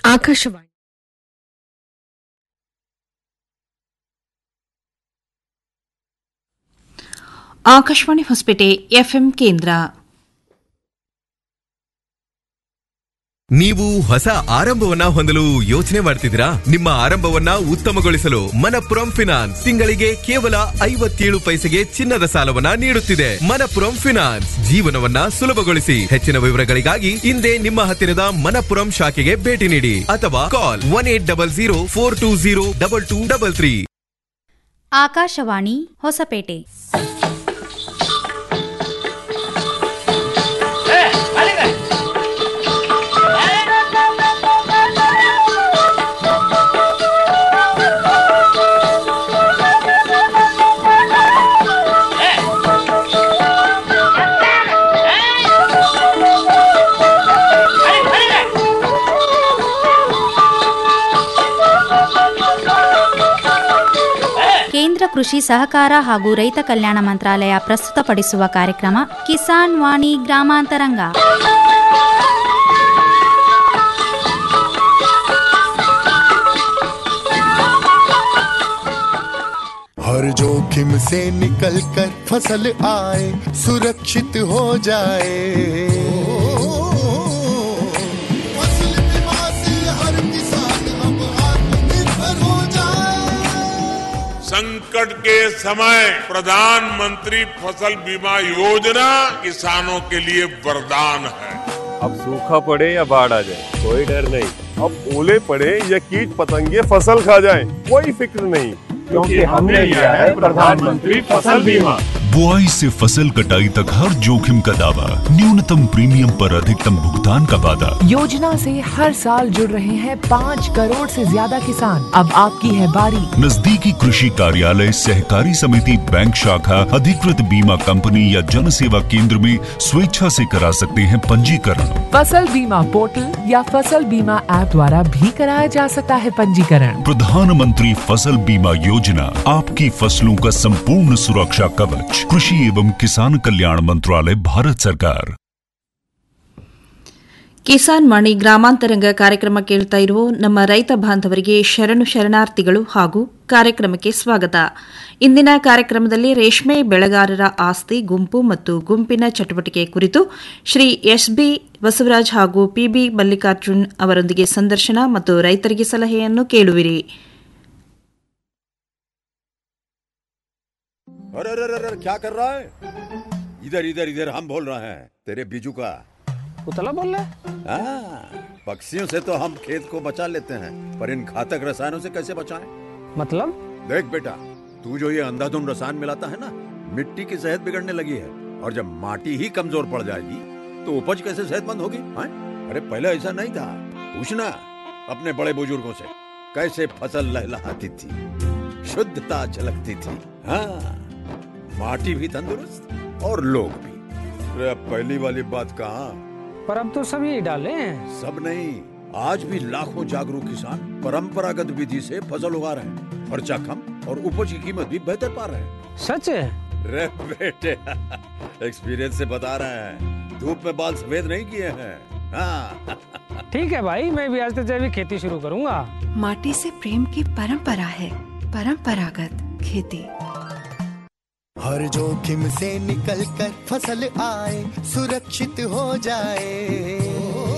Akashvani Akashvani Hosapete FM ಕೇಂದ್ರ ನೀವು ಹೊಸ ಆರಂಭವನ್ನ ಹೊಂದಲು ಯೋಚನೆ ಮಾಡ್ತಿದ್ದೀರಾ ನಿಮ್ಮ ಆರಂಭವನ್ನ ಉತ್ತಮಗೊಳಿಸಲು ಮನಪುರಂ ಫಿನಾನ್ಸ್ ತಿಂಗಳಿಗೆ ಕೇವಲ ಐವತ್ತೇಳು ಪೈಸೆಗೆ ಚಿನ್ನದ ಸಾಲವನ್ನ ನೀಡುತ್ತಿದೆ ಮನಪುರಂ ಫಿನಾನ್ಸ್ ಜೀವನವನ್ನ ಸುಲಭಗೊಳಿಸಿ ಹೆಚ್ಚಿನ ವಿವರಗಳಿಗಾಗಿ ಹಿಂದೆ ನಿಮ್ಮ ಹತ್ತಿರದ ಮನಪುರಂ ಶಾಖೆಗೆ ಭೇಟಿ ನೀಡಿ ಅಥವಾ call one eight double zero four two zero double two double three ಆಕಾಶವಾಣಿ ಹೊಸಪೇಟೆ ಕೇಂದ್ರ ಕೃಷಿ ಸಹಕಾರ ಹಾಗೂ ರೈತ ಕಲ್ಯಾಣ ಮಂತ್ರಾಲಯ ಪ್ರಸ್ತುತಪಡಿಸುವ ಕಾರ್ಯಕ್ರಮ ಕಿಸಾನ್ ವಾಣಿ ಗ್ರಾಮಾಂತರಂಗ हर जोखिम से निकल कर फसल आए सुरक्षित हो जाए फसल बीमा से हर किसान अब आत्मनिर्भर हो जाए संकट के समय प्रधानमंत्री फसल बीमा योजना किसानों के लिए वरदान है अब सूखा पड़े या बाढ़ आ जाए कोई डर नहीं अब ओले पड़े या कीट पतंगे फसल खा जाए कोई फिक्र नहीं क्योंकि हमने लिया है प्रधानमंत्री फसल बीमा बुआई से फसल कटाई तक हर जोखिम का दावा न्यूनतम प्रीमियम पर अधिकतम भुगतान का वादा योजना से हर साल जुड़ रहे हैं पाँच करोड़ से ज्यादा किसान अब आपकी है बारी नजदीकी कृषि कार्यालय सहकारी समिति बैंक शाखा अधिकृत बीमा कंपनी या जन सेवा केंद्र में स्वेच्छा से करा सकते हैं पंजीकरण फसल बीमा पोर्टल या फसल बीमा ऐप द्वारा भी कराया जा सकता है पंजीकरण प्रधानमंत्री फसल बीमा योजना आपकी फसलों का संपूर्ण सुरक्षा कवच कृषि एवं किसान कल्याण मंत्रालय भारत सरकार ಕಿಸಾನ್ ವಾಣಿ ಗ್ರಾಮಾಂತರಂಗ ಕಾರ್ಯಕ್ರಮ ಕೇಳ್ತಾ ಇರುವ ನಮ್ಮ ರೈತ ಬಾಂಧವರಿಗೆ ಶರಣು ಶರಣಾರ್ಥಿಗಳು ಹಾಗೂ ಕಾರ್ಯಕ್ರಮಕ್ಕೆ ಸ್ವಾಗತ ಇಂದಿನ ಕಾರ್ಯಕ್ರಮದಲ್ಲಿ ರೇಷ್ಮೆ ಬೆಳೆಗಾರರ ಆಸ್ತಿ ಗುಂಪು ಮತ್ತು ಗುಂಪಿನ ಚಟುವಟಿಕೆ ಕುರಿತು ಶ್ರೀ ಎಸ್ಬಿ ಬಸವರಾಜ್ ಹಾಗೂ ಪಿಬಿ ಮಲ್ಲಿಕಾರ್ಜುನ್ ಅವರೊಂದಿಗೆ ಸಂದರ್ಶನ ಮತ್ತು ರೈತರಿಗೆ ಸಲಹೆಯನ್ನು ಕೇಳುವಿರಿ अरे अरे अरे अरे, क्या कर रहा है इधर इधर इधर हम बोल रहे हैं तेरे बीजू का पुतला बोल रहा है हाँ, पक्षियों से तो हम खेत को बचा लेते हैं पर इन घातक रसायनों से कैसे बचाएं? मतलब देख बेटा तू जो ये अंधाधुंध रसायन मिलाता है ना मिट्टी की सेहत बिगड़ने लगी है और जब माटी ही कमजोर पड़ जाएगी तो उपज कैसे सेहतमंद होगी हाँ? अरे पहले ऐसा नहीं था पूछना अपने बड़े बुजुर्गों से कैसे फसल लहलहाती थी शुद्धता झलकती थी हाँ माटी भी तंदुरुस्त और लोग भी अरे अब पहली वाली बात कहाँ पर अब तो सभी डाले हैं सब नहीं आज भी लाखों जागरूक किसान परंपरागत विधि से फसल उगा रहे हैं खर्चा कम और उपज की कीमत भी बेहतर पा रहे हैं सच है रे बेटे एक्सपीरियंस से बता रहे हैं धूप में बाल सफेद नहीं किए हैं हाँ ठीक है भाई मैं भी आज से जैविक खेती शुरू करूंगा माटी से प्रेम की परंपरा है परंपरागत खेती हर जोखिम से निकल कर फसल आए सुरक्षित हो जाए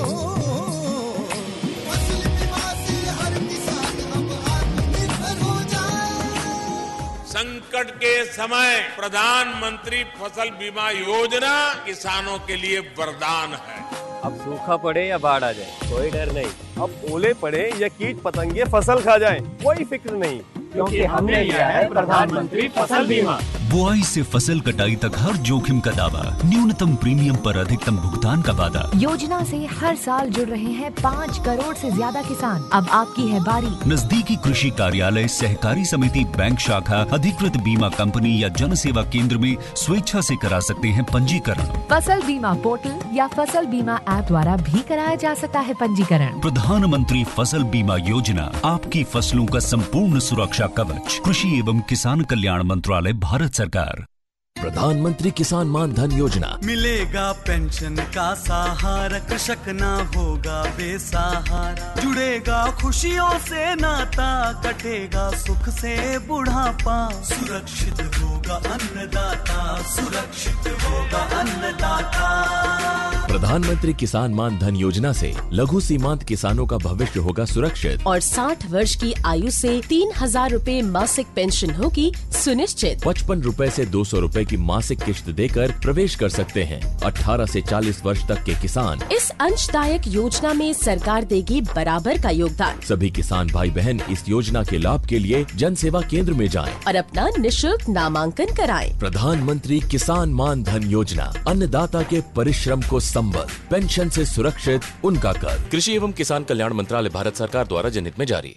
फसल बीमा से हर किसान अब आत्मनिर्भर हो जाए संकट के समय प्रधानमंत्री फसल बीमा योजना किसानों के लिए वरदान है अब सूखा पड़े या बाढ़ आ जाए कोई डर नहीं अब ओले पड़े या कीट पतंगे फसल खा जाए कोई फिक्र नहीं क्योंकि हमने लिया है प्रधानमंत्री फसल बीमा बुआई से फसल कटाई तक हर जोखिम का दावा न्यूनतम प्रीमियम पर अधिकतम भुगतान का वादा योजना से हर साल जुड़ रहे हैं पाँच करोड़ से ज्यादा किसान अब आपकी है बारी नजदीकी कृषि कार्यालय सहकारी समिति बैंक शाखा अधिकृत बीमा कंपनी या जन सेवा केंद्र में स्वेच्छा से करा सकते हैं पंजीकरण फसल बीमा पोर्टल या फसल बीमा ऐप द्वारा भी कराया जा सकता है पंजीकरण प्रधानमंत्री फसल बीमा योजना आपकी फसलों का संपूर्ण सुरक्षा कवच कृषि एवं किसान कल्याण मंत्रालय भारत सरकार प्रधानमंत्री किसान मान धन योजना मिलेगा पेंशन का सहारा कृषक ना होगा बेसहारा जुड़ेगा खुशियों से नाता कटेगा सुख से बुढ़ापा सुरक्षित होगा अन्नदाता सुरक्षित होगा अन्नदाता प्रधानमंत्री किसान मान धन योजना से लघु सीमांत किसानों का भविष्य होगा सुरक्षित और 60 वर्ष की आयु से तीन हजार रूपए मासिक पेंशन होगी सुनिश्चित पचपन रूपए ऐसी दो सौ रूपए की मासिक किश्त देकर प्रवेश कर सकते हैं 18 से 40 वर्ष तक के किसान इस अंशदायक योजना में सरकार देगी बराबर का योगदान सभी किसान भाई बहन इस योजना के लाभ के लिए जन सेवा केंद्र में जाएं। और अपना निशुल्क नामांकन कराएं। प्रधानमंत्री किसान मान धन योजना अन्नदाता के परिश्रम को संबल पेंशन से सुरक्षित उनका कर कृषि एवं किसान कल्याण मंत्रालय भारत सरकार द्वारा जनहित में जारी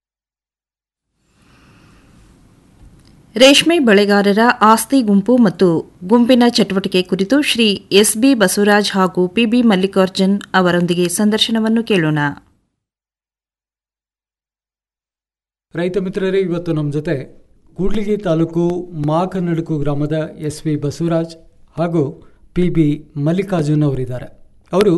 ರೇಷ್ಮೆ ಬೆಳೆಗಾರರ ಆಸ್ತಿ ಗುಂಪು ಮತ್ತು ಗುಂಪಿನ ಚಟುವಟಿಕೆ ಕುರಿತು ಶ್ರೀ ಎಸ್ಬಿ ಬಸವರಾಜ್ ಹಾಗೂ ಪಿಬಿ ಮಲ್ಲಿಕಾರ್ಜುನ್ ಅವರೊಂದಿಗೆ ಸಂದರ್ಶನವನ್ನು ಕೇಳೋಣ ರೈತ ಮಿತ್ರರೇ ಇವತ್ತು ನಮ್ಮ ಜೊತೆ ಕೂಡ್ಲಿಗಿ ತಾಲೂಕು ಮಾಕನಡುಕು ಗ್ರಾಮದ ಎಸ್ ವಿ ಬಸವರಾಜ್ ಹಾಗೂ ಪಿ ಬಿ ಮಲ್ಲಿಕಾರ್ಜುನ್ ಅವರಿದ್ದಾರೆ ಅವರು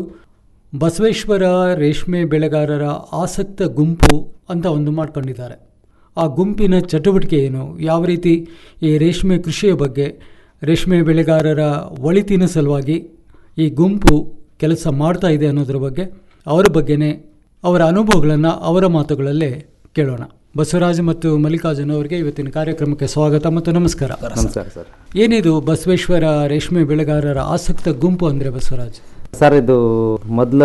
ಬಸವೇಶ್ವರ ರೇಷ್ಮೆ ಬೆಳೆಗಾರರ ಆಸಕ್ತ ಗುಂಪು ಅಂತ ಒಂದು ಮಾಡ್ಕೊಂಡಿದ್ದಾರೆ ಆ ಗುಂಪಿನ ಚಟುವಟಿಕೆ ಏನು ಯಾವ ರೀತಿ ಈ ರೇಷ್ಮೆ ಕೃಷಿಯ ಬಗ್ಗೆ ರೇಷ್ಮೆ ಬೆಳೆಗಾರರ ಒಳಿತಿನ ಸಲುವಾಗಿ ಈ ಗುಂಪು ಕೆಲಸ ಮಾಡ್ತಾ ಇದೆ ಅನ್ನೋದ್ರ ಬಗ್ಗೆ ಅವರ ಬಗ್ಗೆನೇ ಅವರ ಅನುಭವಗಳನ್ನು ಅವರ ಮಾತುಗಳಲ್ಲೇ ಕೇಳೋಣ ಬಸವರಾಜ್ ಮತ್ತು ಮಲ್ಲಿಕಾರ್ಜುನ್ ಅವರಿಗೆ ಇವತ್ತಿನ ಕಾರ್ಯಕ್ರಮಕ್ಕೆ ಸ್ವಾಗತ ಮತ್ತು ನಮಸ್ಕಾರ ನಮಸ್ಕಾರ ಸರ್ ಏನಿದು ಬಸವೇಶ್ವರ ರೇಷ್ಮೆ ಬೆಳೆಗಾರರ ಆಸಕ್ತ ಗುಂಪು ಅಂದರೆ ಬಸವರಾಜ್ ಸರ್ ಇದು ಮೊದಲು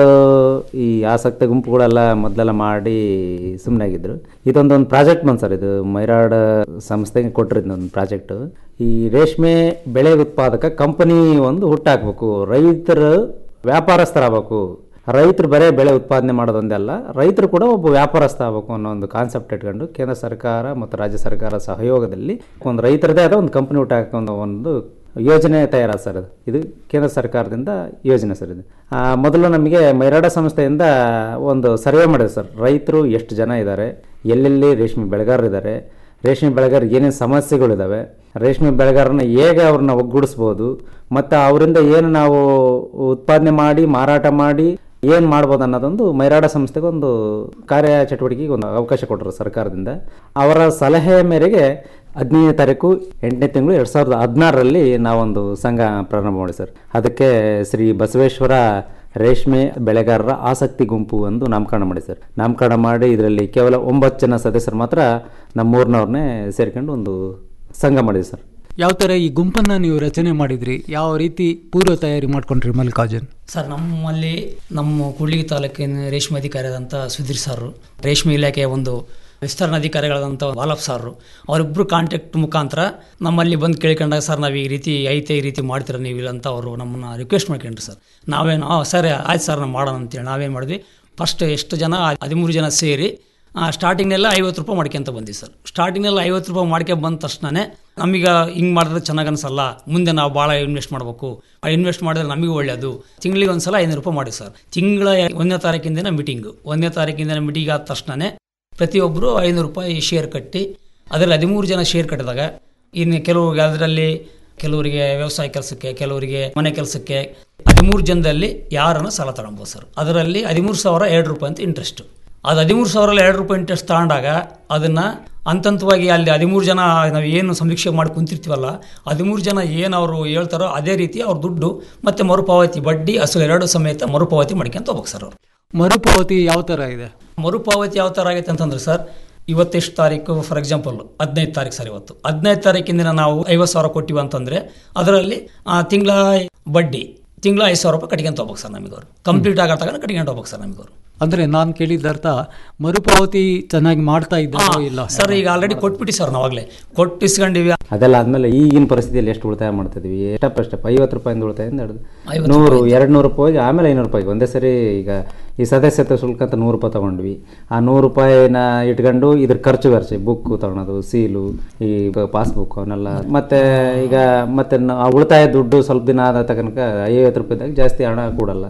ಈ ಆಸಕ್ತ ಗುಂಪುಗಳೆಲ್ಲ ಮೊದಲೆಲ್ಲ ಮಾಡಿ ಸುಮ್ಮನಾಗಿದ್ರು ಇದೊಂದೊಂದು ಪ್ರಾಜೆಕ್ಟ್ ಬಂದು ಸರ್ ಇದು ಮೈರಾಡ್ ಸಂಸ್ಥೆಗೆ ಕೊಟ್ಟಿರೋದು ಒಂದು ಪ್ರಾಜೆಕ್ಟು ಈ ರೇಷ್ಮೆ ಬೆಳೆ ಉತ್ಪಾದಕ ಕಂಪನಿ ಒಂದು ಹುಟ್ಟಾಕಬೇಕು ರೈತರು ವ್ಯಾಪಾರಸ್ಥರಾಗಬೇಕು ರೈತರು ಬರೇ ಬೆಳೆ ಉತ್ಪಾದನೆ ಮಾಡೋದೊಂದಲ್ಲ ರೈತರು ಕೂಡ ಒಬ್ಬ ವ್ಯಾಪಾರಸ್ಥ ಆಗಬೇಕು ಅನ್ನೋ ಒಂದು ಕಾನ್ಸೆಪ್ಟ್ ಇಟ್ಕೊಂಡು ಕೇಂದ್ರ ಸರ್ಕಾರ ಮತ್ತು ರಾಜ್ಯ ಸರ್ಕಾರ ಸಹಯೋಗದಲ್ಲಿ ಒಂದು ರೈತರದೇ ಆದ ಒಂದು ಕಂಪನಿ ಹುಟ್ಟಾಕೊಂಡು ಒಂದು ಯೋಜನೆ ತಯಾರಾದ ಸರ್ ಅದು ಇದು ಕೇಂದ್ರ ಸರ್ಕಾರದಿಂದ ಯೋಜನೆ ಸರ್ ಇದು ಆ, ಮೊದಲು ನಮಗೆ ಮೈರಾಡ ಸಂಸ್ಥೆಯಿಂದ ಒಂದು ಸರ್ವೆ ಮಾಡಿದೆ ಸರ್ ರೈತರು ಎಷ್ಟು ಜನ ಇದ್ದಾರೆ ಎಲ್ಲೆಲ್ಲಿ ರೇಷ್ಮೆ ಬೆಳೆಗಾರರಿದ್ದಾರೆ ರೇಷ್ಮೆ ಬೆಳೆಗಾರರಿಗೆ ಏನೇನು ಸಮಸ್ಯೆಗಳಿದ್ದಾವೆ ರೇಷ್ಮೆ ಬೆಳೆಗಾರನ ಹೇಗೆ ಅವ್ರನ್ನ ಒಗ್ಗೂಡಿಸ್ಬೋದು ಮತ್ತು ಅವರಿಂದ ಏನು ನಾವು ಉತ್ಪಾದನೆ ಮಾಡಿ ಮಾರಾಟ ಮಾಡಿ ಏನು ಮಾಡ್ಬೋದು ಅನ್ನೋದೊಂದು ಮೈರಾಡ ಸಂಸ್ಥೆಗೆ ಒಂದು ಕಾರ್ಯ ಚಟುವಟಿಕೆಗೆ ಒಂದು ಅವಕಾಶ ಕೊಟ್ಟರು ಸರ್ಕಾರದಿಂದ ಅವರ ಸಲಹೆ ಮೇರೆಗೆ ಹದಿನೈದನೇ ತಾರೀಕು ಎಂಟನೇ ತಿಂಗಳು ಎರಡು ಸಾವಿರದ ಹದಿನಾರರಲ್ಲಿ ನಾವೊಂದು ಸಂಘ ಪ್ರಾರಂಭ ಮಾಡಿ ಸರ್ ಅದಕ್ಕೆ ಶ್ರೀ ಬಸವೇಶ್ವರ ರೇಷ್ಮೆ ಬೆಳೆಗಾರರ ಆಸಕ್ತಿ ಗುಂಪು ಎಂದು ನಾಮಕರಣ ಮಾಡಿ ಸರ್ ನಾಮಕರಣ ಮಾಡಿ ಇದರಲ್ಲಿ ಕೇವಲ ಒಂಬತ್ತು ಜನ ಸದಸ್ಯರು ಮಾತ್ರ ನಮ್ಮೂರಿನವ್ರನ್ನೇ ಸೇರ್ಕೊಂಡು ಒಂದು ಸಂಘ ಮಾಡಿದೆ ಸರ್ ಯಾವ ಥರ ಈ ಗುಂಪನ್ನು ನೀವು ರಚನೆ ಮಾಡಿದ್ರಿ ಯಾವ ರೀತಿ ಪೂರ್ವ ತಯಾರಿ ಮಾಡ್ಕೊಂಡ್ರಿ ಮಲ್ಲಿಕಾರ್ಜುನ್ ಸರ್ ನಮ್ಮಲ್ಲಿ ನಮ್ಮ ಕೂಡ್ಲಿಗಿ ತಾಲೂಕಿನ ರೇಷ್ಮೆ ಅಧಿಕಾರಿಯಾದಂಥ ಸುಧೀರ್ ಸಾರು ರೇಷ್ಮೆ ಇಲಾಖೆಯ ಒಂದು ವಿಸ್ತರಣಾ ಅಧಿಕಾರಿಗಳಾದಂಥ ವಾಲಪ್ ಸಾರು ಅವರಿಬ್ಬರು ಕಾಂಟ್ಯಾಕ್ಟ್ ಮುಖಾಂತರ ನಮ್ಮಲ್ಲಿ ಬಂದು ಕೇಳ್ಕೊಂಡಾಗ ಸರ್ ನಾವು ಈ ರೀತಿ ಐತೆ ಈ ರೀತಿ ಮಾಡ್ತೀರ ನೀವು ಇಲ್ಲ ಅಂತ ಅವರು ನಮ್ಮನ್ನು ರಿಕ್ವೆಸ್ಟ್ ಮಾಡ್ಕೊಂಡ್ರು ಸರ್ ನಾವೇನು ಹಾಂ ಸರಿ ಆಯ್ತು ಸರ್ ನಾವು ಮಾಡೋಣ ಅಂತೇಳಿ ನಾವೇನು ಮಾಡಿದ್ವಿ ಫಸ್ಟ್ ಎಷ್ಟು ಜನ ಹದಿಮೂರು ಜನ ಸೇರಿ ಸ್ಟಾರ್ಟಿಂಗ್ನೆಲ್ಲ ಐವತ್ತು ರೂಪಾಯಿ ಮಾಡ್ಕೊಂತ ಬಂದ್ವಿ ಸರ್ ಸ್ಟಾರ್ಟಿಂಗ್ನೆಲ್ಲ ಐವತ್ತು ರೂಪಾಯಿ ಮಾಡ್ಕೊಂಡು ಬಂದ ತಕ್ಷಣನೇ ನಮೀಗ ಹಿಂಗೆ ಮಾಡಿದ್ರೆ ಚೆನ್ನಾಗಿ ಅನ್ಸಲ್ಲ ಮುಂದೆ ನಾವು ಭಾಳ ಇನ್ವೆಸ್ಟ್ ಮಾಡಬೇಕು ಆ ಇನ್ವೆಸ್ಟ್ ಮಾಡಿದ್ರೆ ನಮಗೂ ಒಳ್ಳೆಯದು ತಿಂಗಳಿಗೆ ಒಂದು ಸಲ ಐನೂರು ರೂಪಾಯಿ ಮಾಡಿ ಸರ್ ತಿಂಗಳ ಒಂದನೇ ತಾರೀಕಿಂದನೇ ಮೀಟಿಂಗು ಒಂದನೇ ತಾರೀಕಿಂದ ಮೀಟಿಂಗ್ ಆದ ತಕ್ಷಣನೇ ಪ್ರತಿಯೊಬ್ಬರು ಐನೂರು ರೂಪಾಯಿ ಶೇರ್ ಕಟ್ಟಿ ಅದರಲ್ಲಿ ಹದಿಮೂರು ಜನ ಶೇರ್ ಕಟ್ಟಿದಾಗ ಇನ್ನು ಕೆಲವು ಅದರಲ್ಲಿ ಕೆಲವರಿಗೆ ವ್ಯವಸಾಯ ಕೆಲಸಕ್ಕೆ ಕೆಲವರಿಗೆ ಮನೆ ಕೆಲಸಕ್ಕೆ ಹದಿಮೂರು ಜನದಲ್ಲಿ ಯಾರನ್ನು ಸಾಲ ತಗೊಬೋದು ಸರ್ ಅದರಲ್ಲಿ ಹದಿಮೂರು ಸಾವಿರ ಎರಡು ರೂಪಾಯಿ ಅಂತ ಇಂಟ್ರೆಸ್ಟ್ ಅದು ಹದಿಮೂರು ಸಾವಿರ ಎರಡು ರೂಪಾಯಿ ಇಂಟ್ರೆಸ್ಟ್ ತಗೊಂಡಾಗ ಅದನ್ನು ಹಂತಂತವಾಗಿ ಅಲ್ಲಿ ಹದಿಮೂರು ಜನ ನಾವು ಏನು ಸಮೀಕ್ಷೆ ಮಾಡಿ ಕುಂತಿರ್ತೀವಲ್ಲ ಹದಿಮೂರು ಜನ ಏನು ಅವರು ಹೇಳ್ತಾರೋ ಅದೇ ರೀತಿ ಅವ್ರ ದುಡ್ಡು ಮತ್ತು ಮರುಪಾವತಿ ಬಡ್ಡಿ ಅಸಲು ಎರಡು ಸಮೇತ ಮರುಪಾವತಿ ಮಾಡ್ಕೊಂತ ಹೋಗ್ಬೇಕು ಸರ್ ಅವರು ಮರುಪಾವತಿ ಯಾವ ಥರ ಇದೆ ಮರುಪಾವತಿ ಯಾವ ಥರ ಆಗೈತೆ ಅಂತಂದ್ರೆ ಸರ್ ಇವತ್ತೆಷ್ಟು ತಾರೀಕು ಫಾರ್ ಎಕ್ಸಾಂಪಲ್ ಹದಿನೈದು ತಾರೀಕು ಸರ್ ಇವತ್ತು ಹದಿನೈದು ತಾರೀಕಿಂದ ನಾವು ಐವತ್ತು ಸಾವಿರ ಕೊಟ್ಟಿವಿ ಅಂತಂದರೆ ಅದರಲ್ಲಿ ತಿಂಗಳ ಬಡ್ಡಿ ತಿಂಗಳ ಐದು ಸಾವಿರ ರೂಪಾಯಿ ಕಟ್ಕೊಂತ ಹೋಗ್ಬೇಕು ಸರ್ ನಮಗೆ ಅವರು ಕಂಪ್ಲೀಟ್ ಆಗೋ ತಗೊಂಡು ಕಟ್ಕೊಂಡು ಹೋಗ್ಬೇಕು ಸರ್ ನಮಗೆ ಅವರು ಅಂದ್ರೆ ನಾನು ಕೇಳಿದ ಅರ್ಥ ಮರುಪಾವತಿ ಚೆನ್ನಾಗಿ ಮಾಡ್ತಾ ಇದ್ದಾರೋ ಇಲ್ಲ ಸರ್ ಈಗ ಆಲ್ರೆಡಿ ಕೊಟ್ಬಿಟ್ಟು ಸರ್ ನಾವಾಗಲೇ ಕೊಟ್ಟು ಇಸ್ಕೊಂಡಿವಿ ಅದೆಲ್ಲ ಆದ್ಮೇಲೆ ಈಗಿನ ಪರಿಸ್ಥಿತಿಯಲ್ಲಿ ಎಷ್ಟು ಉಳಿತಾಯ ಮಾಡ್ತಾ ಇದೀವಿ ಸ್ಟೆಪ್ ಸ್ಟೆಪ್ ಐವತ್ತು ರೂಪಾಯಿಂದ ಉಳಿತಾಯದಿಂದ ಹಿಡಿದು ಐವತ್ತು ನೂರು ಎರಡು ನೂರು ರೂಪಾಯಿಗೆ ಆಮೇಲೆ ಐನೂರು ರೂಪಾಯಿಗೆ ಒಂದೇ ಸರಿ ಈಗ ಈ ಸದಸ್ಯತ್ವ ಶುಲ್ಕ ಅಂತ ನೂರು ರೂಪಾಯಿ ತೊಗೊಂಡ್ವಿ ಆ ನೂರು ರೂಪಾಯಿನ ಇಟ್ಕೊಂಡು ಇದ್ರ ಖರ್ಚು ಖರ್ಚು ಬುಕ್ ತೊಗೊಳೋದು ಸೀಲು ಈ ಪಾಸ್ಬುಕ್ ಅವನ್ನೆಲ್ಲ ಮತ್ತೆ ಈಗ ಮತ್ತೆ ನ- ಆ ಉಳಿತಾಯ ದುಡ್ಡು ಸ್ವಲ್ಪ ದಿನ ಆದ ತನಕ ಐವತ್ತು ರೂಪಾಯಿದಾಗ ಜಾಸ್ತಿ ಹಣ ಕೊಡಲ್ಲ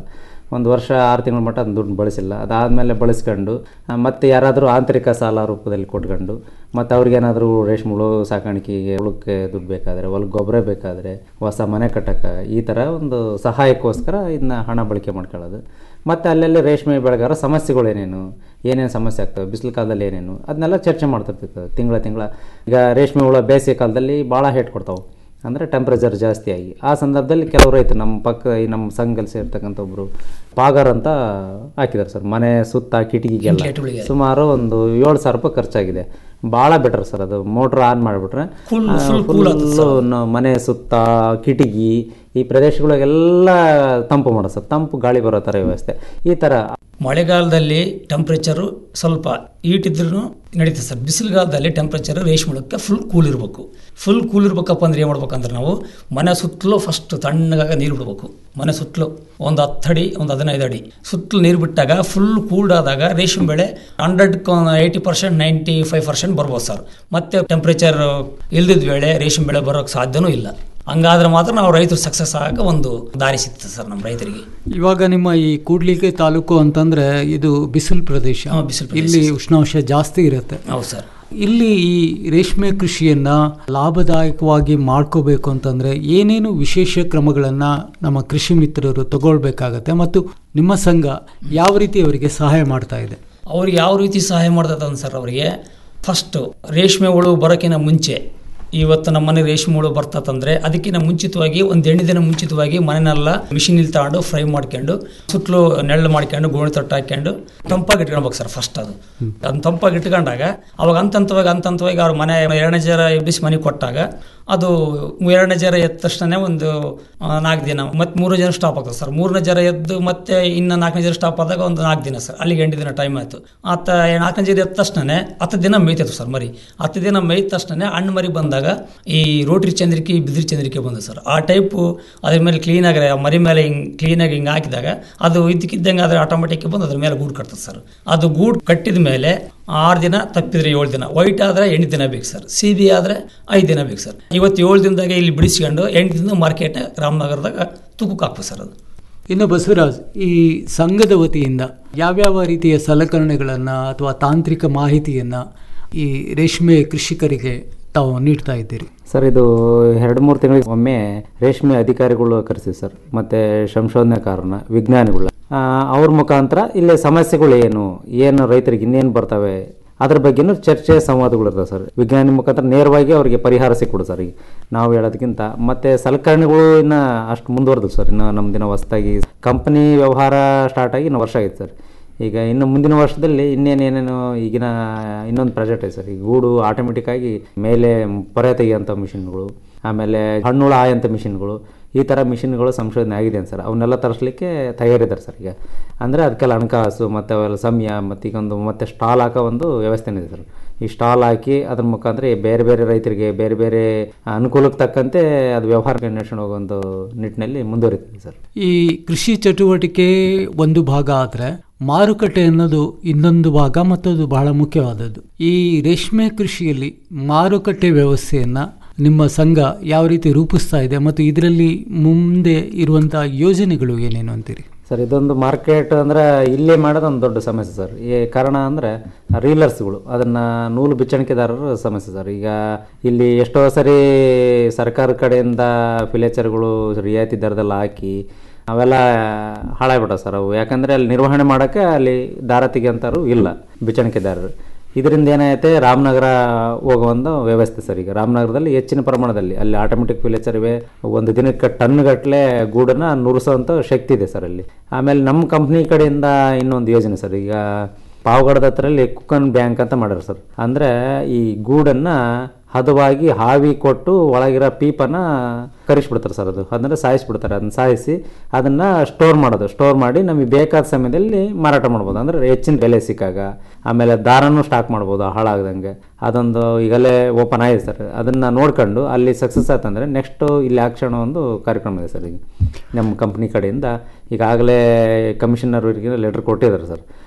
ಒಂದು ವರ್ಷ ಆರು ತಿಂಗಳ ಮಟ್ಟ ಅದನ್ನ ದುಡ್ಡು ಬಳಸಿಲ್ಲ ಅದಾದಮೇಲೆ ಬಳಸ್ಕೊಂಡು ಆ, ಮತ್ತೆ ಯಾರಾದರೂ ಆಂತರಿಕ ಸಾಲ ರೂಪದಲ್ಲಿ ಕೊಟ್ಕೊಂಡು ಮತ್ತು ಅವ್ರಿಗೇನಾದರೂ ರೇಷ್ಮೆ ಹುಳು ಸಾಕಾಣಿಕೆಗೆ ಹುಳಕ್ಕೆ ದುಡ್ಡು ಬೇಕಾದರೆ ಹೊಲಕ್ಕೆ ಗೊಬ್ಬರ ಬೇಕಾದರೆ ಹೊಸ ಮನೆ ಕಟ್ಟಕ್ಕೆ ಈ ಥರ ಒಂದು ಸಹಾಯಕ್ಕೋಸ್ಕರ ಇದನ್ನ ಹಣ ಬಳಕೆ ಮಾಡ್ಕೊಳ್ಳೋದು ಮತ್ತು ಅಲ್ಲೆಲ್ಲ ರೇಷ್ಮೆ ಬೆಳೆಗಾರ ಸಮಸ್ಯೆಗಳು ಏನೇನು ಏನೇನು ಸಮಸ್ಯೆ ಆಗ್ತವೆ ಬಿಸಿಲು ಕಾಲದಲ್ಲಿ ಏನೇನು ಅದನ್ನೆಲ್ಲ ಚರ್ಚೆ ಮಾಡ್ತಿರ್ತಿರ್ತದೆ ತಿಂಗಳ ತಿಂಗಳ ಈಗ ರೇಷ್ಮೆ ಹುಳ ಬೇಸಿಗೆ ಕಾಲದಲ್ಲಿ ಭಾಳ ಹೇಟ್ ಕೊಡ್ತಾವೆ ಅಂದರೆ ಟೆಂಪ್ರೇಚರ್ ಜಾಸ್ತಿ ಆಗಿ ಆ ಸಂದರ್ಭದಲ್ಲಿ ಕೆಲವು ರೈತರು ನಮ್ಮ ಪಕ್ಕ ಈ ನಮ್ಮ ಸಂಘದಲ್ಲಿ ಸೇರ್ತಕ್ಕಂಥ ಒಬ್ಬರು ಪಾಗರ್ ಅಂತ ಹಾಕಿದ್ದಾರೆ ಸರ್ ಮನೆ ಸುತ್ತ ಕಿಟಕಿಗೆಲ್ಲ ಕಿಟಕಿಗಳಿಗೆ. ಸುಮಾರು ಒಂದು ಏಳು ಸಾವಿರ ರೂಪಾಯಿ ಖರ್ಚಾಗಿದೆ ಭಾಳ ಬೆಟರ್ ಸರ್ ಅದು ಮೋಟ್ರ್ ಆನ್ ಮಾಡಿಬಿಟ್ರೆ Full- full cool ಆಗ್ತದೆ ಸರ್. ಮನೆ ಸುತ್ತ ಕಿಟಕಿ ಈ ಪ್ರದೇಶಗಳಿಗೆಲ್ಲ ತಂಪು ಮಾಡೋ ಸರ್ ತಂಪು ಗಾಳಿ ಬರೋ ಥರ ವ್ಯವಸ್ಥೆ ಈ ಥರ ಮಳೆಗಾಲದಲ್ಲಿ ಟೆಂಪ್ರೇಚರು ಸ್ವಲ್ಪ ಈಟ್ ಇದ್ರೂ ನಡೀತದೆ ಸರ್ ಬಿಸಿಲುಗಾಲದಲ್ಲಿ ಟೆಂಪ್ರೇಚರ್ ರೇಷ್ಮೆಳಕ್ಕೆ ಫುಲ್ ಕೂಲ್ ಇರಬೇಕು ಫುಲ್ ಕೂಲ್ ಇರ್ಬೇಕಪ್ಪ ಅಂದ್ರೆ ಏನು ಮಾಡ್ಬೇಕಂದ್ರೆ ನಾವು ಮನೆ ಸುತ್ತಲೂ ಫಸ್ಟ್ ತಣ್ಣಗಾಗ ನೀರು ಬಿಡಬೇಕು ಮನೆ ಸುತ್ತಲೂ ಒಂದು ಹತ್ತು ಅಡಿ ಒಂದು ಹದಿನೈದು ಅಡಿ ಸುತ್ತಲೂ ನೀರು ಬಿಟ್ಟಾಗ ಫುಲ್ ಕೂಲ್ಡ್ ಆದಾಗ ರೇಷ್ಮೆ ಬೆಳೆ hundred eighty percent ninety five percent ಬರ್ಬೋದು ಸರ್ ಮತ್ತೆ ಟೆಂಪ್ರೇಚರ್ ಇಲ್ದಿದ್ದ ವೇಳೆ ರೇಷ್ಮೆ ಬೆಳೆ ಬರೋಕ್ಕೆ ಸಾಧ್ಯನೂ ಇಲ್ಲ ಹಂಗಾದ್ರೆ ಮಾತ್ರ ನಾವು ರೈತರು ಸಕ್ಸಸ್ ಆಗ ಒಂದು ದಾರಿ ಸಿಗ್ತದೆ ಸರ್ ನಮ್ಮ ರೈತರಿಗೆ ಇವಾಗ ನಿಮ್ಮ ಈ ಕೂಡ್ಲಿಗೆ ತಾಲೂಕು ಅಂತಂದ್ರೆ ಇದು ಬಿಸಿಲು ಪ್ರದೇಶ ಹಾ, ಬಿಸಿಲು ಪ್ರದೇಶ, ಇಲ್ಲಿ ಉಷ್ಣಾಂಶ ಜಾಸ್ತಿ ಇರುತ್ತೆ ಹೌದು ಸರ್ ಇಲ್ಲಿ ಈ ರೇಷ್ಮೆ ಕೃಷಿಯನ್ನ ಲಾಭದಾಯಕವಾಗಿ ಮಾಡ್ಕೋಬೇಕು ಅಂತಂದ್ರೆ ಏನೇನು ವಿಶೇಷ ಕ್ರಮಗಳನ್ನ ನಮ್ಮ ಕೃಷಿ ಮಿತ್ರರು ತಗೊಳ್ಬೇಕಾಗತ್ತೆ ಮತ್ತು ನಿಮ್ಮ ಸಂಘ ಯಾವ ರೀತಿ ಅವರಿಗೆ ಸಹಾಯ ಮಾಡ್ತಾ ಇದೆ ಅವ್ರಿಗೆ ಯಾವ ರೀತಿ ಸಹಾಯ ಮಾಡ್ತದೆ ಸರ್ ಅವರಿಗೆ ಫಸ್ಟು ರೇಷ್ಮೆ ಹುಳು ಬರೋಕ್ಕಿಂತ ಮುಂಚೆ ಇವತ್ತು ನಮ್ಮ ಮನೆ ರೇಷ್ಮೆ ಹುಳು ಬರ್ತದಂದ್ರೆ ಅದಕ್ಕಿಂತ ಮುಂಚಿತವಾಗಿ ಒಂದು ಎಂಟು ದಿನ ಮುಂಚಿತವಾಗಿ ಮನೆನೆಲ್ಲ ಮಿಷಿನ್ ಇಲ್ಲಿ ತಗೊಂಡು ಫ್ರೈ ಮಾಡ್ಕೊಂಡು ಸುತ್ತಲೂ ನೆರಳು ಮಾಡ್ಕೊಂಡು ಗೋಣಿ ತೊಟ್ಟು ಹಾಕ್ಕೊಂಡು ತಂಪಾಗಿ ಇಟ್ಕೊಳ್ಬೇಕು ಸರ್ ಫಸ್ಟ್ ಅದು ಅದನ್ನ ತಂಪಾಗಿ ಇಟ್ಕೊಂಡಾಗ ಅವಾಗ ಹಂತಂತವಾಗಿ ಹಂತಂತವಾಗಿ ಅವ್ರ ಮನೆ ಎರಡನೇ ಜರ ಎಬ್ಬಿಸಿ ಮನೆಗೆ ಕೊಟ್ಟಾಗ ಅದು ಎರಡನೇ ಜರ ಎದ್ದ ತಕ್ಷಣ ಒಂದು ನಾಲ್ಕು ದಿನ ಮತ್ತೆ ಮೂರನೇ ಜನ ಸ್ಟಾಪ್ ಆಗ್ತದೆ ಸರ್ ಮೂರನೇ ಜರ ಎದ್ದು ಮತ್ತೆ ಇನ್ನು ನಾಲ್ಕನೇ ಜರ ಸ್ಟಾಪ್ ಆದಾಗ ಒಂದು ನಾಲ್ಕು ದಿನ ಸರ್ ಅಲ್ಲಿಗೆ ಎಂಟು ದಿನ ಟೈಮ್ ಆಯಿತು ಆತ ನಾಲ್ಕನೇ ಜರ ಎದ್ದ ತಕ್ಷಣ ಹತ್ತು ದಿನ ಮೇಯ್ತೈತೆ ಸರ್ ಮರಿ ಹತ್ತು ದಿನ ಮೇಯ್ದ ತಕ್ಷಣ ಹಣ್ಣು ಮರಿ ಬಂದಾಗ ಈ ರೋಟ್ರಿ ಚಂದ್ರಿಕೆ ಬಿದಿರು ಚಂದ್ರಿಕೆ ಬಂದು ಸರ್ ಆ ಟೈಪು ಅದ್ರ ಮೇಲೆ ಕ್ಲೀನಾಗಿ ಆ ಮರಿ ಮೇಲೆ ಹಿಂಗೆ ಕ್ಲೀನಾಗಿ ಹಿಂಗೆ ಹಾಕಿದಾಗ ಅದು ಇದ್ದಕ್ಕಿದ್ದಂಗೆ ಅದ್ರ ಆಟೋಮೆಟಿಕ್ ಬಂದು ಅದ್ರ ಮೇಲೆ ಗೂಡು ಕಟ್ತದೆ ಸರ್ ಅದು ಗೂಡು ಕಟ್ಟಿದ ಮೇಲೆ ಆರು ದಿನ ತಪ್ಪಿದ್ರೆ ಏಳು ದಿನ ವೈಟ್ ಆದರೆ ಎಂಟು ದಿನ ಬೇಕು ಸರ್ ಸಿ ಬಿ ಆದರೆ ಐದು ದಿನ ಬೇಕು ಸರ್ ಇವತ್ತು ಏಳು ದಿನದಾಗ ಇಲ್ಲಿ ಬಿಡಿಸ್ಕೊಂಡು ಎಂಟು ದಿನ ಮಾರ್ಕೆಟ್ ರಾಮನಗರದಾಗ ತೂಕಕ್ಕೆ ಹಾಕ್ಬೇಕು ಸರ್ ಅದು ಇನ್ನು ಬಸವರಾಜ್ ಈ ಸಂಘದ ವತಿಯಿಂದ ಯಾವ್ಯಾವ ರೀತಿಯ ಸಲಕರಣೆಗಳನ್ನು ಅಥವಾ ತಾಂತ್ರಿಕ ಮಾಹಿತಿಯನ್ನು ಈ ರೇಷ್ಮೆ ಕೃಷಿಕರಿಗೆ ತಾವು ನೀಡ್ತಾ ಇದ್ದೀರಿ ಸರ್ ಇದು ಎರಡು ಮೂರು ತಿಂಗಳಿಗೆ ಒಮ್ಮೆ ರೇಷ್ಮೆ ಅಧಿಕಾರಿಗಳು ಕರೆಸಿವಿ ಸರ್ ಮತ್ತು ಸಂಶೋಧನೆಕಾರನ ವಿಜ್ಞಾನಿಗಳು ಆ, ಅವ್ರ ಮುಖಾಂತರ ಇಲ್ಲಿ ಸಮಸ್ಯೆಗಳು ಏನು ಏನು ರೈತರಿಗೆ ಇನ್ನೇನು ಬರ್ತವೆ ಅದ್ರ ಬಗ್ಗೆನೂ ಚರ್ಚೆ ಸಂವಾದಗಳು ಇರ್ತವೆ ಸರ್ ವಿಜ್ಞಾನಿ ಮುಖಾಂತರ ನೇರವಾಗಿ ಅವರಿಗೆ ಪರಿಹಾರ ಸಿಕ್ಕೊಡು ಸರ್ ಈಗ ನಾವು ಹೇಳೋದಕ್ಕಿಂತ ಮತ್ತು ಸಲಕರಣೆಗಳು ಇನ್ನು ಅಷ್ಟು ಮುಂದುವರೆದು ಸರ್ ಇನ್ನು ನಮ್ಮ ದಿನ ಹೊಸ್ದಾಗಿ ಕಂಪ್ನಿ ವ್ಯವಹಾರ ಸ್ಟಾರ್ಟ್ ಆಗಿ ಇನ್ನು ವರ್ಷ ಆಗಿದೆ ಸರ್ ಈಗ ಇನ್ನು ಮುಂದಿನ ವರ್ಷದಲ್ಲಿ ಇನ್ನೇನೇನೇನು ಈಗಿನ ಇನ್ನೊಂದು ಪ್ರಾಜೆಕ್ಟ್ ಇದೆ ಸರ್ ಈ ಗೂಡು ಆಟೋಮೆಟಿಕ್ ಆಗಿ ಮೇಲೆ ಪೊರೆ ತೆಗೆಯುವಂಥ ಮಿಷಿನ್ಗಳು ಆಮೇಲೆ ಹಣ್ಣುಳ ಆಯಂಥ ಮಿಷಿನ್ಗಳು ಈ ಥರ ಮಿಷಿನ್ಗಳು ಸಂಶೋಧನೆ ಆಗಿದೆ ಸರ್ ಅವನ್ನೆಲ್ಲ ತರಿಸ್ಲಿಕ್ಕೆ ತಯಾರಿದ್ದಾರೆ ಸರ್ ಈಗ ಅಂದರೆ ಅದಕ್ಕೆಲ್ಲ ಹಣಕಾಸು ಮತ್ತು ಅವೆಲ್ಲ ಸಮಯ ಮತ್ತು ಈಗ ಒಂದು ಮತ್ತೆ ಸ್ಟಾಲ್ ಹಾಕೋ ಒಂದು ವ್ಯವಸ್ಥೆನೇ ಇದೆ ಸರ್ ಈ ಸ್ಟಾಲ್ ಹಾಕಿ ಅದ್ರ ಮುಖಾಂತರ ಈ ಬೇರೆ ಬೇರೆ ರೈತರಿಗೆ ಬೇರೆ ಬೇರೆ ಅನುಕೂಲಕ್ಕೆ ತಕ್ಕಂತೆ ಅದು ವ್ಯವಹಾರಕ್ಕೆ ನಡೆಸ್ಕೊಂಡು ಹೋಗೋ ಒಂದು ನಿಟ್ಟಿನಲ್ಲಿ ಮುಂದುವರಿತಿದೆ ಸರ್ ಈ ಕೃಷಿ ಚಟುವಟಿಕೆ ಒಂದು ಭಾಗ ಆದರೆ ಮಾರುಕಟ್ಟೆ ಅನ್ನೋದು ಇನ್ನೊಂದು ಭಾಗ ಮತ್ತು ಅದು ಬಹಳ ಮುಖ್ಯವಾದದ್ದು ಈ ರೇಷ್ಮೆ ಕೃಷಿಯಲ್ಲಿ ಮಾರುಕಟ್ಟೆ ವ್ಯವಸ್ಥೆಯನ್ನ ನಿಮ್ಮ ಸಂಘ ಯಾವ ರೀತಿ ರೂಪಿಸ್ತಾ ಇದೆ ಮತ್ತು ಇದರಲ್ಲಿ ಮುಂದೆ ಇರುವಂತಹ ಯೋಜನೆಗಳು ಏನೇನು ಅಂತೀರಿ ಸರ್ ಇದೊಂದು ಮಾರ್ಕೆಟ್ ಅಂದರೆ ಇಲ್ಲೇ ಮಾಡೋದು ಒಂದು ದೊಡ್ಡ ಸಮಸ್ಯೆ ಸರ್ ಈ ಕಾರಣ ಅಂದರೆ ರೀಲರ್ಸ್ಗಳು ಅದನ್ನು ನೂಲು ಬಿಚ್ಚಣಿಕೆದಾರರ ಸಮಸ್ಯೆ ಸರ್ ಈಗ ಇಲ್ಲಿ ಎಷ್ಟೋ ಸರಿ ಸರ್ಕಾರ ಕಡೆಯಿಂದ ಫಿಲೇಚರ್ಗಳು ರಿಯಾಯಿತಿ ದರದಲ್ಲಿ ಹಾಕಿ ಅವೆಲ್ಲ ಹಾಳಾಗ್ಬಿಟ್ಟವು ಸರ್ ಅವು ಯಾಕಂದರೆ ಅಲ್ಲಿ ನಿರ್ವಹಣೆ ಮಾಡೋಕ್ಕೆ ಅಲ್ಲಿ ದಾರ ತೆಗಿಯೋಂಥವ್ರು ಇಲ್ಲ ಬಿಚ್ಚಣಿಕೆದಾರರು ಇದರಿಂದ ಏನಾಯ್ತೆ ರಾಮನಗರ ಹೋಗೋ ಒಂದು ವ್ಯವಸ್ಥೆ ಸರ್ ಈಗ ರಾಮನಗರದಲ್ಲಿ ಹೆಚ್ಚಿನ ಪ್ರಮಾಣದಲ್ಲಿ ಅಲ್ಲಿ ಆಟೋಮೆಟಿಕ್ ಫಿಲೇಚರ್ ಇವೆ ಒಂದು ದಿನಕ್ಕೆ ಟನ್ ಗಟ್ಟಲೆ ಗೂಡನ್ನ ನುರಿಸೋವಂಥ ಶಕ್ತಿ ಇದೆ ಸರ್ ಅಲ್ಲಿ ಆಮೇಲೆ ನಮ್ಮ ಕಂಪ್ನಿ ಕಡೆಯಿಂದ ಇನ್ನೊಂದು ಯೋಜನೆ ಸರ್ ಈಗ ಪಾವಗಡದ ಹತ್ರಲ್ಲಿ ಕುಕ್ಕನ್ ಬ್ಯಾಂಕ್ ಅಂತ ಮಾಡ್ಯಾರ ಸರ್ ಅಂದರೆ ಈ ಗೂಡನ್ನು ಹದವಾಗಿ ಹಾವಿ ಕೊಟ್ಟು ಒಳಗಿರೋ ಪೀಪನ್ನು ಕರಿಸ್ಬಿಡ್ತಾರೆ ಸರ್ ಅದು ಅದನ್ನು ಸಾಯಿಸ್ಬಿಡ್ತಾರೆ ಅದನ್ನ ಸಾಯಿಸಿ ಅದನ್ನು ಸ್ಟೋರ್ ಮಾಡೋದು ಸ್ಟೋರ್ ಮಾಡಿ ನಮಗೆ ಬೇಕಾದ ಸಮಯದಲ್ಲಿ ಮಾರಾಟ ಮಾಡ್ಬೋದು ಅಂದರೆ ಹೆಚ್ಚಿನ ಬೆಲೆ ಸಿಕ್ಕಾಗ ಆಮೇಲೆ ದಾರನೂ ಸ್ಟಾಕ್ ಮಾಡ್ಬೋದು ಹಾಳಾಗದಂಗೆ ಅದೊಂದು ಈಗಲೇ ಓಪನ್ ಆಗಿದೆ ಸರ್ ಅದನ್ನು ನೋಡ್ಕೊಂಡು ಅಲ್ಲಿ ಸಕ್ಸಸ್ ಆಯ್ತಂದರೆ ನೆಕ್ಸ್ಟು ಇಲ್ಲಿ ಆಕ್ಷಣ ಒಂದು ಕಾರ್ಯಕ್ರಮ ಇದೆ ಸರ್ ಈಗ ನಮ್ಮ ಕಂಪ್ನಿ ಕಡೆಯಿಂದ ಈಗಾಗಲೇ ಕಮಿಷನರ್ ಅವರಿಗೆ ಲೆಟ್ರ್ ಕೊಟ್ಟಿದ್ದಾರೆ ಸರ್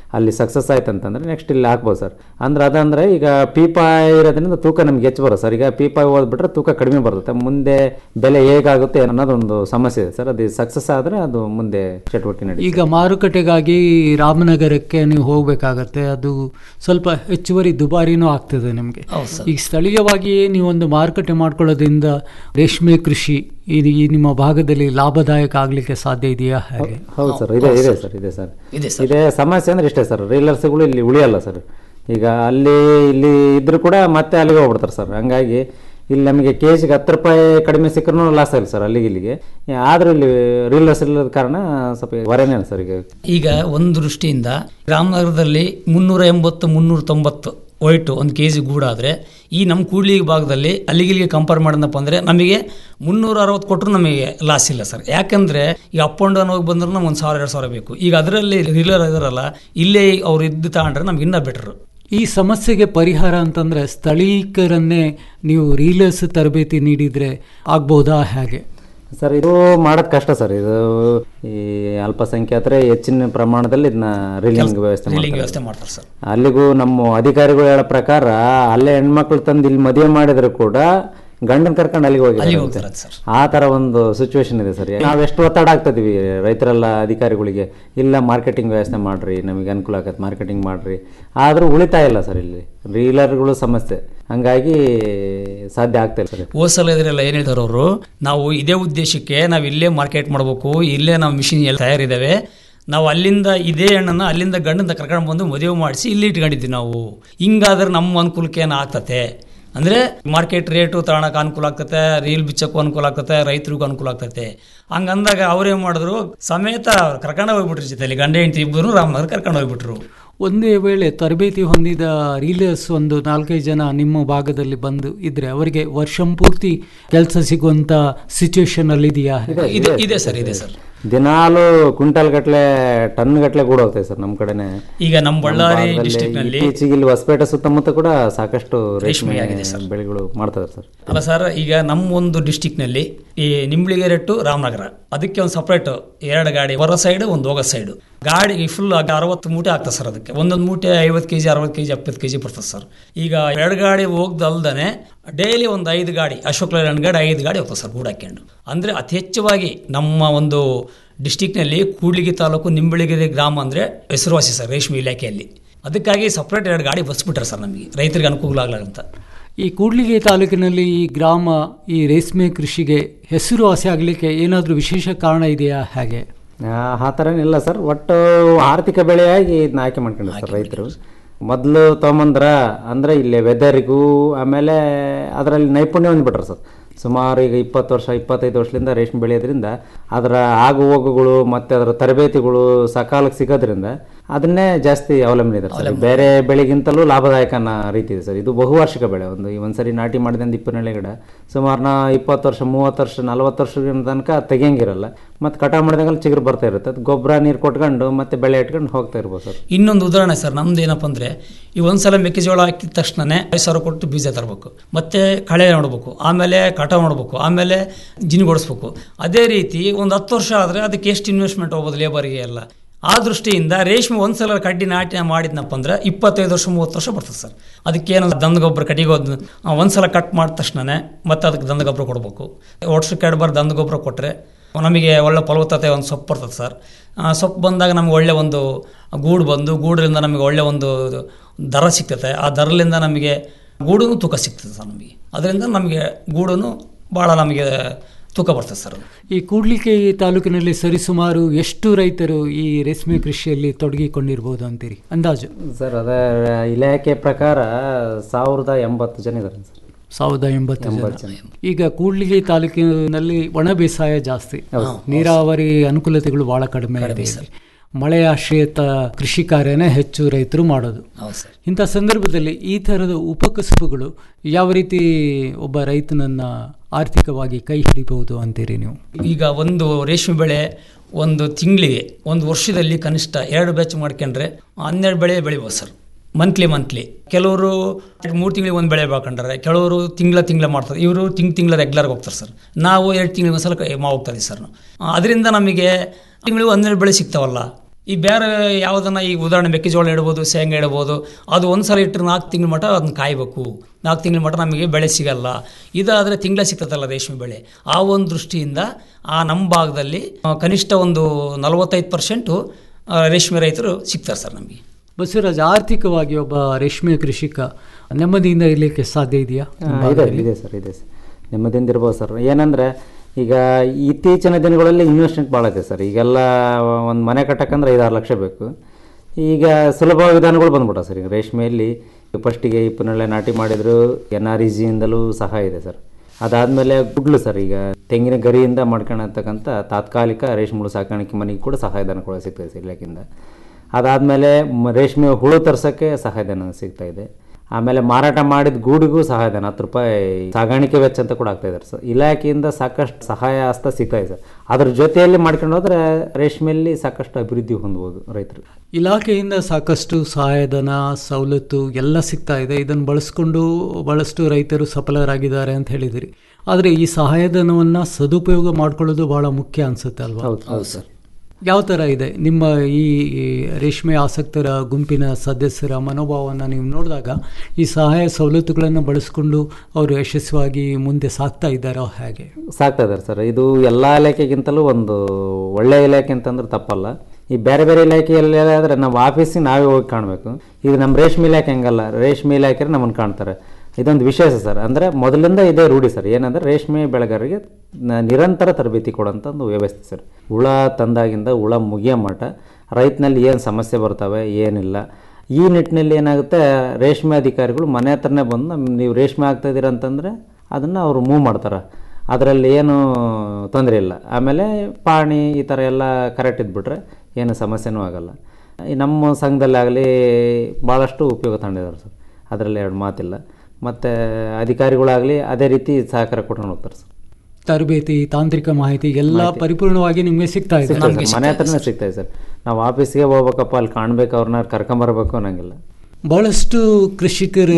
ಅಲ್ಲಿ ಸಕ್ಸಸ್ ಆಯ್ತು ಅಂತಂದ್ರೆ ನೆಕ್ಸ್ಟ್ ಇಲ್ಲಿ ಹಾಕ್ಬೋದು ಸರ್ ಅಂದ್ರೆ ಅದಂದ್ರೆ ಈಗ ಪೀಪಾ ಇರೋದ್ರಿಂದ ತೂಕ ನಮ್ಗೆ ಹೆಚ್ಚು ಬರುತ್ತೆ ಸರ್ ಈಗ ಪೀಪಾ ಓದ್ಬಿಟ್ರೆ ತೂಕ ಕಡಿಮೆ ಬರುತ್ತೆ ಮುಂದೆ ಬೆಲೆ ಹೇಗಾಗುತ್ತೆ ಅನ್ನೋದೊಂದು ಸಮಸ್ಯೆ ಇದೆ ಸರ್ ಅದು ಸಕ್ಸಸ್ ಆದರೆ ಅದು ಮುಂದೆ ಚಟುವಟಿಕೆ ನಡೀತದೆ ಈಗ ಮಾರುಕಟ್ಟೆಗಾಗಿ ರಾಮನಗರಕ್ಕೆ ನೀವು ಹೋಗಬೇಕಾಗತ್ತೆ ಅದು ಸ್ವಲ್ಪ ಹೆಚ್ಚುವರಿ ದುಬಾರಿನೂ ಆಗ್ತದೆ ನಿಮಗೆ ಈಗ ಸ್ಥಳೀಯವಾಗಿ ನೀವೊಂದು ಮಾರುಕಟ್ಟೆ ಮಾಡ್ಕೊಳ್ಳೋದ್ರಿಂದ ರೇಷ್ಮೆ ಕೃಷಿ ಇದು ಈ ನಿಮ್ಮ ಭಾಗದಲ್ಲಿ ಲಾಭದಾಯಕ ಆಗ್ಲಿಕ್ಕೆ ಸಾಧ್ಯ ಇದೆಯಾ ಹಾಗೆ ಹೌದು ಸರ್ ಇದೆ ಇದೆ ಸರ್ ಇದೆ ಸರ್ ಇದೆ ಸಮಸ್ಯೆ ಅಂದ್ರೆ ಇಷ್ಟೇ ಸರ್ ರೀಲರ್ಸ್ಗಳು ಇಲ್ಲಿ ಉಳಿಯಲ್ಲ ಸರ್ ಈಗ ಅಲ್ಲಿ ಇಲ್ಲಿ ಇದ್ರು ಕೂಡ ಮತ್ತೆ ಅಲ್ಲಿಗೆ ಹೋಗ್ಬಿಡ್ತಾರೆ ಸರ್ ಹಂಗಾಗಿ ಇಲ್ಲಿ ನಮಗೆ ಕೆ ಜಿಗೆ ಹತ್ತು ರೂಪಾಯಿ ಕಡಿಮೆ ಸಿಕ್ಕರೂ ಲಾಸ್ ಆಗಿಲ್ಲ ಸರ್ ಅಲ್ಲಿಗೆ ಇಲ್ಲಿಗೆ ಆದರೂ ಇಲ್ಲಿ ರೀಲರ್ಸ್ ಇಲ್ಲದ ಕಾರಣ ಸ್ವಲ್ಪ ಹೊರೆನೇ ಸರ್ ಈಗ ಈಗ ಒಂದು ದೃಷ್ಟಿಯಿಂದ ರಾಮನಗರದಲ್ಲಿ ಮುನ್ನೂರ ಎಂಬತ್ತು ಮುನ್ನೂರ ತೊಂಬತ್ತು ಒಯ್ಟು ಒಂದು ಕೆ ಜಿ ಗೂಡಾದರೆ ಈ ನಮ್ಮ ಕೂಡ್ಲಿ ಭಾಗದಲ್ಲಿ ಅಲ್ಲಿಗಿಲ್ಲಿಗೆ ಕಂಪೇರ್ ಮಾಡೋದಪ್ಪ ಅಂದರೆ ನಮಗೆ ಮುನ್ನೂರ ಅರವತ್ತು ಕೊಟ್ಟರು ನಮಗೆ ಲಾಸ್ ಇಲ್ಲ ಸರ್ ಯಾಕಂದರೆ ಈಗ ಅಪ್ ಆ್ಯಂಡ್ ಡೌನ್ ಹೋಗಿ ಬಂದ್ರೆ ನಮ್ಗೆ ಒಂದು ಸಾವಿರ ಎರಡು ಸಾವಿರ ಬೇಕು ಈಗ ಅದರಲ್ಲಿ ರೀಲರ್ ಇದಾರಲ್ಲ ಇಲ್ಲೇ ಅವ್ರು ಇದ್ದು ತಗೊಂಡ್ರೆ ನಮ್ಗೆ ಇನ್ನೂ ಬೆಟ್ರು ಈ ಸಮಸ್ಯೆಗೆ ಪರಿಹಾರ ಅಂತಂದ್ರೆ ಸ್ಥಳೀಕರನ್ನೇ ನೀವು ರೀಲರ್ಸ್ ತರಬೇತಿ ನೀಡಿದ್ರೆ ಆಗ್ಬೋದಾ ಹೇಗೆ ಸರ್ ಇದು ಮಾಡೋದು ಕಷ್ಟ ಸರ್ ಇದು ಈ ಅಲ್ಪಸಂಖ್ಯಾತರೆ ಹೆಚ್ಚಿನ ಪ್ರಮಾಣದಲ್ಲಿ ಇದನ್ನ ರೀಲಿಂಗ್ ವ್ಯವಸ್ಥೆ ರೀಲಿಂಗ್ ಮಾಡ್ತಾರೆ. ವ್ಯವಸ್ಥೆ ಮಾಡ್ತಾರೆ ಸರ್ ಅಲ್ಲಿಗೂ ನಮ್ಮ ಅಧಿಕಾರಿಗಳು ಹೇಳೋ ಪ್ರಕಾರ ಅಲ್ಲೇ ಹೆಣ್ಮಕ್ಳು ತಂದು ಇಲ್ಲಿ ಮದುವೆ ಮಾಡಿದ್ರು ಕೂಡ ಗಂಡನ್ ಕರ್ಕೊಂಡು ಅಲ್ಲಿಗೆ ಅಲ್ಲಿಗೆ ಹೋಗಿ ಹೋಗ್ತಾರೆ ಸರ್ ಆ ತರ ಒಂದು ಸಿಚುವೇಶನ್ ಇದೆ ಸರ್ ನಾವ್ ಎಷ್ಟು ಒತ್ತಡ ಆಗ್ತದೀವಿ ರೈತರೆಲ್ಲ ಅಧಿಕಾರಿಗಳಿಗೆ ಇಲ್ಲ ಮಾರ್ಕೆಟಿಂಗ್ ವ್ಯವಸ್ಥೆ ಮಾಡ್ರಿ ನಮಗೆ ಅನುಕೂಲ ಆಗತ್ತೆ ಮಾರ್ಕೆಟಿಂಗ್ ಮಾಡ್ರಿ ಆದ್ರೂ ಉಳಿತಾಯ ಇಲ್ಲ ಸರ್ ಇಲ್ಲಿ ರೀಲರ್ಗಳು ಸಮಸ್ಯೆ ಹಂಗಾಗಿ ಸಾಧ್ಯ ಆಗ್ತಾ ಇಲ್ಲ ಸರ್ ಹೋದ ಸಲ ಇದ್ರೆಲ್ಲ ಏನು ಹೇಳ್ತಾರೆ ಅವರು ನಾವು ಇದೇ ಉದ್ದೇಶಕ್ಕೆ ನಾವು ಇಲ್ಲೇ ಮಾರ್ಕೆಟ್ ಮಾಡಬೇಕು ಇಲ್ಲೇ ನಾವು ಮಿಷಿನ್ ಎಲ್ಲ ತಯಾರಿದ್ದಾವೆ ನಾವು ಅಲ್ಲಿಂದ ಇದೇ ಹಣ್ಣನ್ನು ಅಲ್ಲಿಂದ ಗಂಡಂದ ಕರ್ಕೊಂಡು ಬಂದು ಮದುವೆ ಮಾಡಿಸಿ ಇಲ್ಲಿ ಇಟ್ಕೊಂಡಿದ್ವಿ ನಾವು ಹಿಂಗಾದ್ರೆ ನಮ್ಮ ಅನುಕೂಲಕ್ಕೆ ಏನು ಆಗ್ತತೆ ಅಂದರೆ ಮಾರ್ಕೆಟ್ ರೇಟು ತಗೊಳಕ್ಕೆ ಅನುಕೂಲ ಆಗ್ತತೆ ರೀಲ್ ಬಿಚ್ಚಕ್ಕೂ ಅನುಕೂಲ ಆಗ್ತತೆ ರೈತರಿಗೂ ಅನುಕೂಲ ಆಗ್ತತೆ ಹಂಗಂದಾಗ ಅವ್ರೇನು ಮಾಡಿದ್ರು ಸಮೇತ ಕರ್ಕೊಂಡು ಹೋಗ್ಬಿಟ್ರು ಜೊತೆಲಿ ಗಂಡ ಹೆಂಡತಿ ಇಬ್ಬರು ರಾಮನಗರ ಕರ್ಕೊಂಡು ಹೋಗ್ಬಿಟ್ರು ಒಂದೇ ವೇಳೆ ತರಬೇತಿ ಹೊಂದಿದ ರೀಲರ್ಸ್ ಒಂದು ನಾಲ್ಕೈದು ಜನ ನಿಮ್ಮ ಭಾಗದಲ್ಲಿ ಬಂದು ಇದ್ರೆ ಅವರಿಗೆ ವರ್ಷಂಪೂರ್ತಿ ಕೆಲಸ ಸಿಗುವಂತ ಸಿಚುವೇಶನ್ ಅಲ್ಲಿ ಇದೆಯಾ ಇದೆ ಇದೆ ಸರ್ ಇದೆ ಸರ್ ದಿನಾಲು ಕ್ವಿಂಟಲ್ ಗಟ್ಲೆ ಟನ್ ಗಟ್ಲೆ ಕೂಡ ಹೋಗ್ತದೆ ಸರ್ ನಮ್ಮ ಕಡೆನೆ ಈಗ ನಮ್ಮ ಬಳ್ಳಾರಿ district ನಲ್ಲಿ- ಇತ್ತೀಚೆಗೆ ಇಲ್ಲಿ ಹೊಸಪೇಟೆ ಸುತ್ತಮುತ್ತ ಕೂಡ ಸಾಕಷ್ಟು ರೇಷ್ಮೆ ಆಗಿದೆ ಸರ್. ಬೆಳೆಗಳು ಮಾಡ್ತಾರೆ ಸರ್ ಅಲ್ಲ ಸರ್ ಈಗ ನಮ್ಮ ಒಂದು ಡಿಸ್ಟಿಕ್ನಲ್ಲಿ ಈ ನಿಂಬಳಿಗೆರೆ ಟು ರಾಮನಗರ ಅದಕ್ಕೆ ಒಂದು ಸಪ್ರೇಟ್ ಎರಡು ಗಾಡಿ ಹೊರ ಸೈಡ್ ಒಂದು ಹೋಗೋ ಸೈಡು ಗಾಡಿ ಫುಲ್ ಅರವತ್ತು ಮೂಟೆ ಆಗ್ತದೆ ಸರ್ ಅದಕ್ಕೆ ಒಂದೊಂದು ಮೂಟೆ ಐವತ್ತು ಕೆ ಜಿ ಅರವತ್ತು ಕೆ ಜಿ ಎಪ್ಪತ್ತು ಕೆ ಜಿ ಬರ್ತದೆ ಸರ್ ಈಗ ಎರಡು ಗಾಡಿ ಹೋಗ್ದಲ್ದೇ ಡೈಲಿ ಒಂದು ಐದು ಗಾಡಿ ಅಶೋಕ್ ಲೇಲ್ಯಾಂಡ್ ಗಾಡಿ ಐದು ಗಾಡಿ ಹೋಗ್ತದೆ ಸರ್ ಗೂಡು ಹಾಕ್ಕೊಂಡು ಅಂದರೆ ಅತಿ ಹೆಚ್ಚವಾಗಿ ನಮ್ಮ ಒಂದು ಡಿಸ್ಟಿಕ್ನಲ್ಲಿ ಕೂಡ್ಲಿಗಿ ತಾಲೂಕು ನಿಂಬಳಿಗೆರೆ ಗ್ರಾಮ ಅಂದರೆ ಹೆಸರುವಾಸಿ ಸರ್ ರೇಷ್ಮೆ ಇಲಾಖೆಯಲ್ಲಿ ಅದಕ್ಕಾಗಿ ಸಪ್ರೇಟ್ ಎರಡು ಗಾಡಿ ಬಸ್ಬಿಟ್ರೆ ಸರ್ ನಮಗೆ ರೈತರಿಗೆ ಅನುಕೂಲ ಆಗ್ಲಾಗಂತ ಈ ಕೂಡ್ಲಿಗಿ ತಾಲೂಕಿನಲ್ಲಿ ಈ ಗ್ರಾಮ ಈ ರೇಷ್ಮೆ ಕೃಷಿಗೆ ಹೆಸರುವಾಸಿ ಆಗಲಿಕ್ಕೆ ಏನಾದರೂ ವಿಶೇಷ ಕಾರಣ ಇದೆಯಾ ಹಾಗೆ ಆ ಆ ಥರ ಏನಿಲ್ಲ ಸರ್ ಒಟ್ಟು ಆರ್ಥಿಕ ಬೆಳೆಯಾಗಿ ಇದನ್ನ ಆಯ್ಕೆ ಮಾಡ್ಕೊಂಡ್ರು ಸರ್ ರೈತರು ಮೊದಲು ತೊಗೊಂಬಂದ್ರ ಅಂದರೆ ಇಲ್ಲಿ ವೆದರಿಗೂ ಆಮೇಲೆ ಅದರಲ್ಲಿ ನೈಪುಣ್ಯ ಹೊಂದ್ಬಿಟ್ರು ಸರ್ ಸುಮಾರು ಈಗ ಇಪ್ಪತ್ತು ವರ್ಷ ಇಪ್ಪತ್ತೈದು ವರ್ಷದಿಂದ ರೇಷ್ಮೆ ಬೆಳೆಯೋದ್ರಿಂದ ಅದರ ಆಗು ಹೋಗುಗಳು ಮತ್ತು ಅದರ ತರಬೇತಿಗಳು ಸಕಾಲಕ್ಕೆ ಸಿಗೋದ್ರಿಂದ ಅದನ್ನೇ ಜಾಸ್ತಿ ಅವಲಂಬನೆ ಇದೆ ಸರ್ ಬೇರೆ ಬೆಳೆಗಿಂತಲೂ ಲಾಭದಾಯಕ ಅನ್ನೋ ರೀತಿ ಇದೆ ಸರ್ ಇದು ಬಹುವಾರ್ಷಿಕ ಬೆಳೆ ಒಂದು ಈ ಒಂದ್ಸರಿ ನಾಟಿ ಮಾಡಿದಂದು ಇಪ್ಪನ್ನೆಳೆ ಗಿಡ ಸುಮಾರು ನಾ ಇಪ್ಪತ್ತು ವರ್ಷ ಮೂವತ್ತು ವರ್ಷ ನಲ್ವತ್ತು ವರ್ಷದ ತನಕ ತೆಗಿಯಂಗಿರಲ್ಲ ಮತ್ತು ಕಟಾವು ಮಾಡಿದಾಗಲ್ಲ ಚಿಗುರು ಬರ್ತಾ ಇರುತ್ತೆ ಅದು ಗೊಬ್ಬರ ನೀರು ಕೊಟ್ಕೊಂಡು ಮತ್ತೆ ಬೆಳೆ ಇಟ್ಕೊಂಡು ಹೋಗ್ತಾ ಇರ್ಬೋದು ಸರ್ ಇನ್ನೊಂದು ಉದಾಹರಣೆ ಸರ್ ನಮ್ದು ಏನಪ್ಪ ಅಂದರೆ ಈ ಒಂದ್ಸಲ ಮೆಕ್ಕೆಜೋಳ ಹಾಕಿದ ತಕ್ಷಣನೇ ಐದು ಸಾವಿರ ಕೊಟ್ಟು ಬೀಜ ತರಬೇಕು ಮತ್ತೆ ಕಳೆ ನೋಡಬೇಕು ಆಮೇಲೆ ಕಟಾವು ಮಾಡಬೇಕು ಆಮೇಲೆ ಜಿನಿಗೊಡಿಸ್ಬೇಕು ಅದೇ ರೀತಿ ಒಂದು ಹತ್ತು ವರ್ಷ ಆದರೆ ಅದಕ್ಕೆ ಎಷ್ಟು ಇನ್ವೆಸ್ಟ್ಮೆಂಟ್ ಹೋಗ್ಬೋದು ಲೇಬರಿಗೆ ಎಲ್ಲ ಆ ದೃಷ್ಟಿಯಿಂದ ರೇಷ್ಮೆ ಒಂದ್ಸಲ ಕಡ್ಡಿ ನಾಟಿ ಮಾಡಿದ್ನಪ್ಪ ಅಂದ್ರೆ ಇಪ್ಪತ್ತೈದು ವರ್ಷ ಮೂವತ್ತು ವರ್ಷ ಬರ್ತದೆ ಸರ್ ಅದಕ್ಕೇನು ದನದ ಗೊಬ್ಬರ ಕಟ್ಟಿಗೆ ಹೋದ್ ಒಂದ್ಸಲ ಕಟ್ ಮಾಡಿದ ತಕ್ಷಣನೇ ಮತ್ತೆ ಅದಕ್ಕೆ ದನದ ಗೊಬ್ಬರ ಕೊಡಬೇಕು ವರ್ಷಕ್ಕೆ ಎರಡು ಬಾರಿ ದನದ ಗೊಬ್ಬರ ಕೊಟ್ಟರೆ ನಮಗೆ ಒಳ್ಳೆ ಫಲವತ್ತತೆ ಒಂದು ಸೊಪ್ಪು ಬರ್ತದೆ ಸರ್ ಆ ಸೊಪ್ಪು ಬಂದಾಗ ನಮ್ಗೆ ಒಳ್ಳೆ ಒಂದು ಗೂಡು ಬಂದು ಗೂಡರಿಂದ ನಮಗೆ ಒಳ್ಳೆ ಒಂದು ದರ ಸಿಗ್ತದೆ ಆ ದರಲಿಂದ ನಮಗೆ ಗೂಡು ತೂಕ ಸಿಗ್ತದೆ ಸರ್ ನಮಗೆ ಅದರಿಂದ ನಮಗೆ ಗೂಡು ಭಾಳ ನಮಗೆ ತೂಕ ಬರ್ತದೆ ಸರ್ ಅದು. ಈ ಕೂಡ್ಲಿಗಿ ತಾಲೂಕಿನಲ್ಲಿ ಸರಿಸುಮಾರು ಎಷ್ಟು ರೈತರು ಈ ರೇಷ್ಮೆ ಕೃಷಿಯಲ್ಲಿ ತೊಡಗಿಕೊಂಡಿರ್ಬೋದು ಅಂತೀರಿ ಅಂದಾಜು ಸರ್ ಅದರ ಇಲಾಖೆ ಪ್ರಕಾರ ಸಾವಿರದ ಎಂಬತ್ತು ಜನ ಇದ್ದಾರೆ ಸರ್ ಸಾವಿರದ ಎಂಬತ್ತು ಎಂಬತ್ತು ಜನ ಈಗ ಕೂಡ್ಲಿಗಿ ತಾಲೂಕಿನಲ್ಲಿ ಒಣ ಬೇಸಾಯ ಜಾಸ್ತಿ ನೀರಾವರಿ ಅನುಕೂಲತೆಗಳು ಬಹಳ ಕಡಿಮೆ ಇದೆ ಇಲ್ಲಿ. ಮಳೆ ಆಶ್ರಯಿತ ಕೃಷಿ ಕಾರ್ಯನೇ ಹೆಚ್ಚು ರೈತರು ಮಾಡೋದು ಹೌದು ಸರ್ ಇಂಥ ಸಂದರ್ಭದಲ್ಲಿ ಈ ಥರದ ಉಪಕಸಬುಗಳು ಯಾವ ರೀತಿ ಒಬ್ಬ ರೈತನನ್ನ ಆರ್ಥಿಕವಾಗಿ ಕೈ ಹಿಡಿಬಹುದು ಅಂತೀರಿ ನೀವು ಈಗ ಒಂದು ರೇಷ್ಮೆ ಬೆಳೆ ಒಂದು ತಿಂಗಳಿಗೆ ಒಂದು ವರ್ಷದಲ್ಲಿ ಕನಿಷ್ಠ ಎರಡು ಬ್ಯಾಚ್ ಮಾಡ್ಕೊಂಡ್ರೆ ಹನ್ನೆರಡು ಬೆಳೆ ಬೆಳಿಬೋದು ಸರ್ ಮಂತ್ಲಿ ಮಂತ್ಲಿ ಕೆಲವರು ಮೂರು ತಿಂಗಳಿಗೆ ಒಂದು ಬೆಳೆ ಬೆಳ್ಕೊಂಡ್ರೆ ಕೆಲವರು ತಿಂಗಳ ತಿಂಗಳ ಮಾಡ್ತಾರೆ ಇವರು ತಿಂಗ್ ತಿಂಗಳ ರೆಗ್ಯುಲರ್ ಹೋಗ್ತಾರೆ ಸರ್ ನಾವು ಎರಡು ತಿಂಗಳಿಗೆ ಒಂದ್ಸಲ ಕೈ- ಮಾ ಹೋಗ್ತಾ ಇದೀವಿ ಸರ್ ನಾವು ಅದರಿಂದ ನಮಗೆ ತಿಂಗಳಿಗೆ ಹನ್ನೆರಡು ಬೆಳೆ ಸಿಗ್ತಾವಲ್ಲ ಈ ಬೇರೆ ಯಾವುದನ್ನ ಈ ಉದಾಹರಣೆ ಮೆಕ್ಕೆಜೋಳ ಇಡ್ಬೋದು ಶೇಂಗಾ ಇಡ್ಬೋದು ಅದು ಒಂದು ಸಲ ಇಟ್ಟರೆ ನಾಲ್ಕು ತಿಂಗಳ ಮಟ್ಟ ಅದನ್ನ ಕಾಯಬೇಕು ನಾಲ್ಕು ತಿಂಗಳ ಮಟ್ಟ ನಮಗೆ ಬೆಳೆ ಸಿಗಲ್ಲ ಇದಾದರೆ ತಿಂಗಳ ಸಿಗ್ತದಲ್ಲ ರೇಷ್ಮೆ ಬೆಳೆ ಆ ಒಂದು ದೃಷ್ಟಿಯಿಂದ ಆ ನಮ್ಮ ಭಾಗದಲ್ಲಿ ಆ, ಕನಿಷ್ಠ ಒಂದು ನಲವತ್ತೈದು ಪರ್ಸೆಂಟು ರೇಷ್ಮೆ ರೈತರು ಸಿಗ್ತಾರೆ ಸರ್ ನಮಗೆ ಬಸವರಾಜ್ ಆರ್ಥಿಕವಾಗಿ ಒಬ್ಬ ರೇಷ್ಮೆ ಕೃಷಿಕ ನೆಮ್ಮದಿಯಿಂದ ಇರಲಿಕ್ಕೆ ಸಾಧ್ಯ ಇದೆಯಾ ಹಾ, ಇದೆ ಇದೆ ಸರ್ ಇದೆ ಸರ್ ನೆಮ್ಮದಿಯಿಂದ ಇರ್ಬೋದು ಸರ್ ಏನಂದರೆ ಈಗ ಇತ್ತೀಚಿನ ದಿನಗಳಲ್ಲಿ ಇನ್ವೆಸ್ಟ್ಮೆಂಟ್ ಭಾಳ ಇದೆ ಸರ್ ಈಗೆಲ್ಲ ಒಂದು ಮನೆ ಕಟ್ಟಕ್ಕಂದ್ರೆ ಐದಾರು ಲಕ್ಷ ಬೇಕು ಈಗ ಸುಲಭ ವಿಧಾನಗಳು ಬಂದ್ಬಿಟ್ಟ ಸರ್ ಈಗ ರೇಷ್ಮೆಯಲ್ಲಿ ಫಸ್ಟಿಗೆ ಇಪ್ಪನಳ್ಳೆ ನಾಟಿ ಮಾಡಿದ್ರು ಎನ್ ಆರ್ ಇ ಜಿಯಿಂದಲೂ ಸಹಾಯ ಇದೆ ಸರ್ ಅದಾದಮೇಲೆ ಗುಡ್ಲು ಸರ್ ಈಗ ತೆಂಗಿನ ಗರಿಯಿಂದ ಮಾಡ್ಕೊಳತಕ್ಕಂಥ ತಾತ್ಕಾಲಿಕ ರೇಷ್ಮೆ ಹುಳು ಸಾಕಾಣಿಕೆ ಮನೆಗೆ ಕೂಡ ಸಹಾಯಧನ ಕೂಡ ಸಿಗ್ತದೆ ಸರ್ ಇಲಾಖೆಯಿಂದ ಅದಾದಮೇಲೆ ರೇಷ್ಮೆ ಹುಳು ತರ್ಸೋಕ್ಕೆ ಸಹಾಯಧನ ಸಿಗ್ತಾ ಇದೆ ಆಮೇಲೆ ಮಾರಾಟ ಮಾಡಿದ ಗೂಡಿಗೂ ಸಹಾಯಧನ ಹತ್ತು ರೂಪಾಯಿ ಸಾಗಾಣಿಕೆ ವೆಚ್ಚ ಅಂತ ಕೂಡ ಆಗ್ತಾ ಇದ್ದಾರೆ ಸರ್ ಇಲಾಖೆಯಿಂದ ಸಾಕಷ್ಟು ಸಹಾಯ ಹಸ್ತ ಸಿಗ್ತಾ ಇದೆ ಸರ್ ಅದ್ರ ಜೊತೆಯಲ್ಲಿ ಮಾಡ್ಕೊಂಡು ಹೋದ್ರೆ ರೇಷ್ಮೆಯಲ್ಲಿ ಸಾಕಷ್ಟು ಅಭಿವೃದ್ಧಿ ಹೊಂದ್ಬೋದು ರೈತರು ಇಲಾಖೆಯಿಂದ ಸಾಕಷ್ಟು ಸಹಾಯಧನ ಸವಲತ್ತು ಎಲ್ಲ ಸಿಗ್ತಾ ಇದೆ ಇದನ್ನು ಬಳಸ್ಕೊಂಡು ಬಹಳಷ್ಟು ರೈತರು ಸಫಲರಾಗಿದ್ದಾರೆ ಅಂತ ಹೇಳಿದಿರಿ ಆದರೆ ಈ ಸಹಾಯಧನವನ್ನು ಸದುಪಯೋಗ ಮಾಡ್ಕೊಳ್ಳೋದು ಬಹಳ ಮುಖ್ಯ ಅನ್ಸುತ್ತೆ ಅಲ್ವಾ ಹೌದು ಹೌದು ಸರ್ ಯಾವ ಥರ ಇದೆ ನಿಮ್ಮ ಈ ರೇಷ್ಮೆ ಆಸಕ್ತರ ಗುಂಪಿನ ಸದಸ್ಯರ ಮನೋಭಾವವನ್ನು ನೀವು ನೋಡಿದಾಗ ಈ ಸಹಾಯ ಸವಲತ್ತುಗಳನ್ನು ಬಳಸ್ಕೊಂಡು ಅವರು ಯಶಸ್ವಿಯಾಗಿ ಮುಂದೆ ಸಾಗ್ತಾ ಇದ್ದಾರೋ ಹೇಗೆ ಸಾಕ್ತಾ ಇದ್ದಾರೆ ಸರ್ ಇದು ಎಲ್ಲ ಇಲಾಖೆಗಿಂತಲೂ ಒಂದು ಒಳ್ಳೆಯ ಇಲಾಖೆ ಅಂತಂದ್ರೆ ತಪ್ಪಲ್ಲ ಈ ಬೇರೆ ಬೇರೆ ಇಲಾಖೆಯಲ್ಲಿ ಆದರೆ ನಮ್ಮ ಆಫೀಸಿಗೆ ನಾವೇ ಹೋಗಿ ಕಾಣಬೇಕು ಇದು ನಮ್ಮ ರೇಷ್ಮೆ ಇಲಾಖೆ ಹಂಗಲ್ಲ ರೇಷ್ಮೆ ಇಲಾಖೆ ನಮ್ಮನ್ನು ಕಾಣ್ತಾರೆ ಇದೊಂದು ವಿಶೇಷ ಸರ್ ಅಂದರೆ ಮೊದಲಿಂದ ಇದೇ ರೂಢಿ ಸರ್ ಏನಂದರೆ ರೇಷ್ಮೆ ಬೆಳೆಗಾರರಿಗೆ ನ- ನಿರಂತರ ತರಬೇತಿ ಕೊಡೋಂಥ ಒಂದು ವ್ಯವಸ್ಥೆ ಸರ್ ಹುಳ ತಂದಾಗಿಂದ ಹುಳ ಮುಗಿಯೋ ಮಟ್ಟ ರೈತನಲ್ಲಿ ಏನು ಸಮಸ್ಯೆ ಬರ್ತವೆ ಏನಿಲ್ಲ ಈ ನಿಟ್ಟಿನಲ್ಲಿ ಏನಾಗುತ್ತೆ ರೇಷ್ಮೆ ಅಧಿಕಾರಿಗಳು ಮನೆ ಹತ್ರನೇ ಬಂದು ನಮ್ ನೀವು ರೇಷ್ಮೆ ಆಗ್ತಾ ಇದ್ದೀರ ಅಂತಂದರೆ ಅದನ್ನು ಅವರು ಮೂವ್ ಮಾಡ್ತಾರೆ ಅದರಲ್ಲಿ ಏನು ತೊಂದರೆ ಇಲ್ಲ ಆಮೇಲೆ ಪಾಣಿ ಈ ಥರ ಎಲ್ಲ ಕರೆಕ್ಟ್ ಇದ್ಬಿಟ್ರೆ ಏನು ಸಮಸ್ಯೆನೂ ಆಗಲ್ಲ ಈ ನಮ್ಮ ಸಂಘದಲ್ಲಾಗಲಿ ಭಾಳಷ್ಟು ಉಪಯೋಗ ತಗೊಂಡಿದ್ದಾರೆ ಸರ್ ಅದರಲ್ಲಿ ಎರಡು ಮಾತಿಲ್ಲ ಮತ್ತು ಅಧಿಕಾರಿಗಳಾಗಲಿ ಅದೇ ರೀತಿ ಸಹಕಾರ ಕೊಟ್ಕೊಂಡು ಹೋಗ್ತಾರೆ ಸರ್ ತರಬೇತಿ ತಾಂತ್ರಿಕ ಮಾಹಿತಿ ಎಲ್ಲ ಪರಿಪೂರ್ಣವಾಗಿ ನಿಮಗೆ ಸಿಗ್ತಾ ಇದೆ ಸಿಗ್ತದೆ ಸರ್, ಮನೆ ಹತ್ರನೇ ಸಿಗ್ತಾಯಿದೆ ಸರ್ ನಾವು ಆಫೀಸ್ಗೆ ಹೋಗ್ಬೇಕಪ್ಪ ಅಲ್ಲಿ ಕಾಣ್ಬೇಕು ಅವ್ರನ್ನ ಕರ್ಕೊಂಬರ್ಬೇಕು ಅನ್ನಂಗಿಲ್ಲ ಬಹಳಷ್ಟು ಕೃಷಿಕರ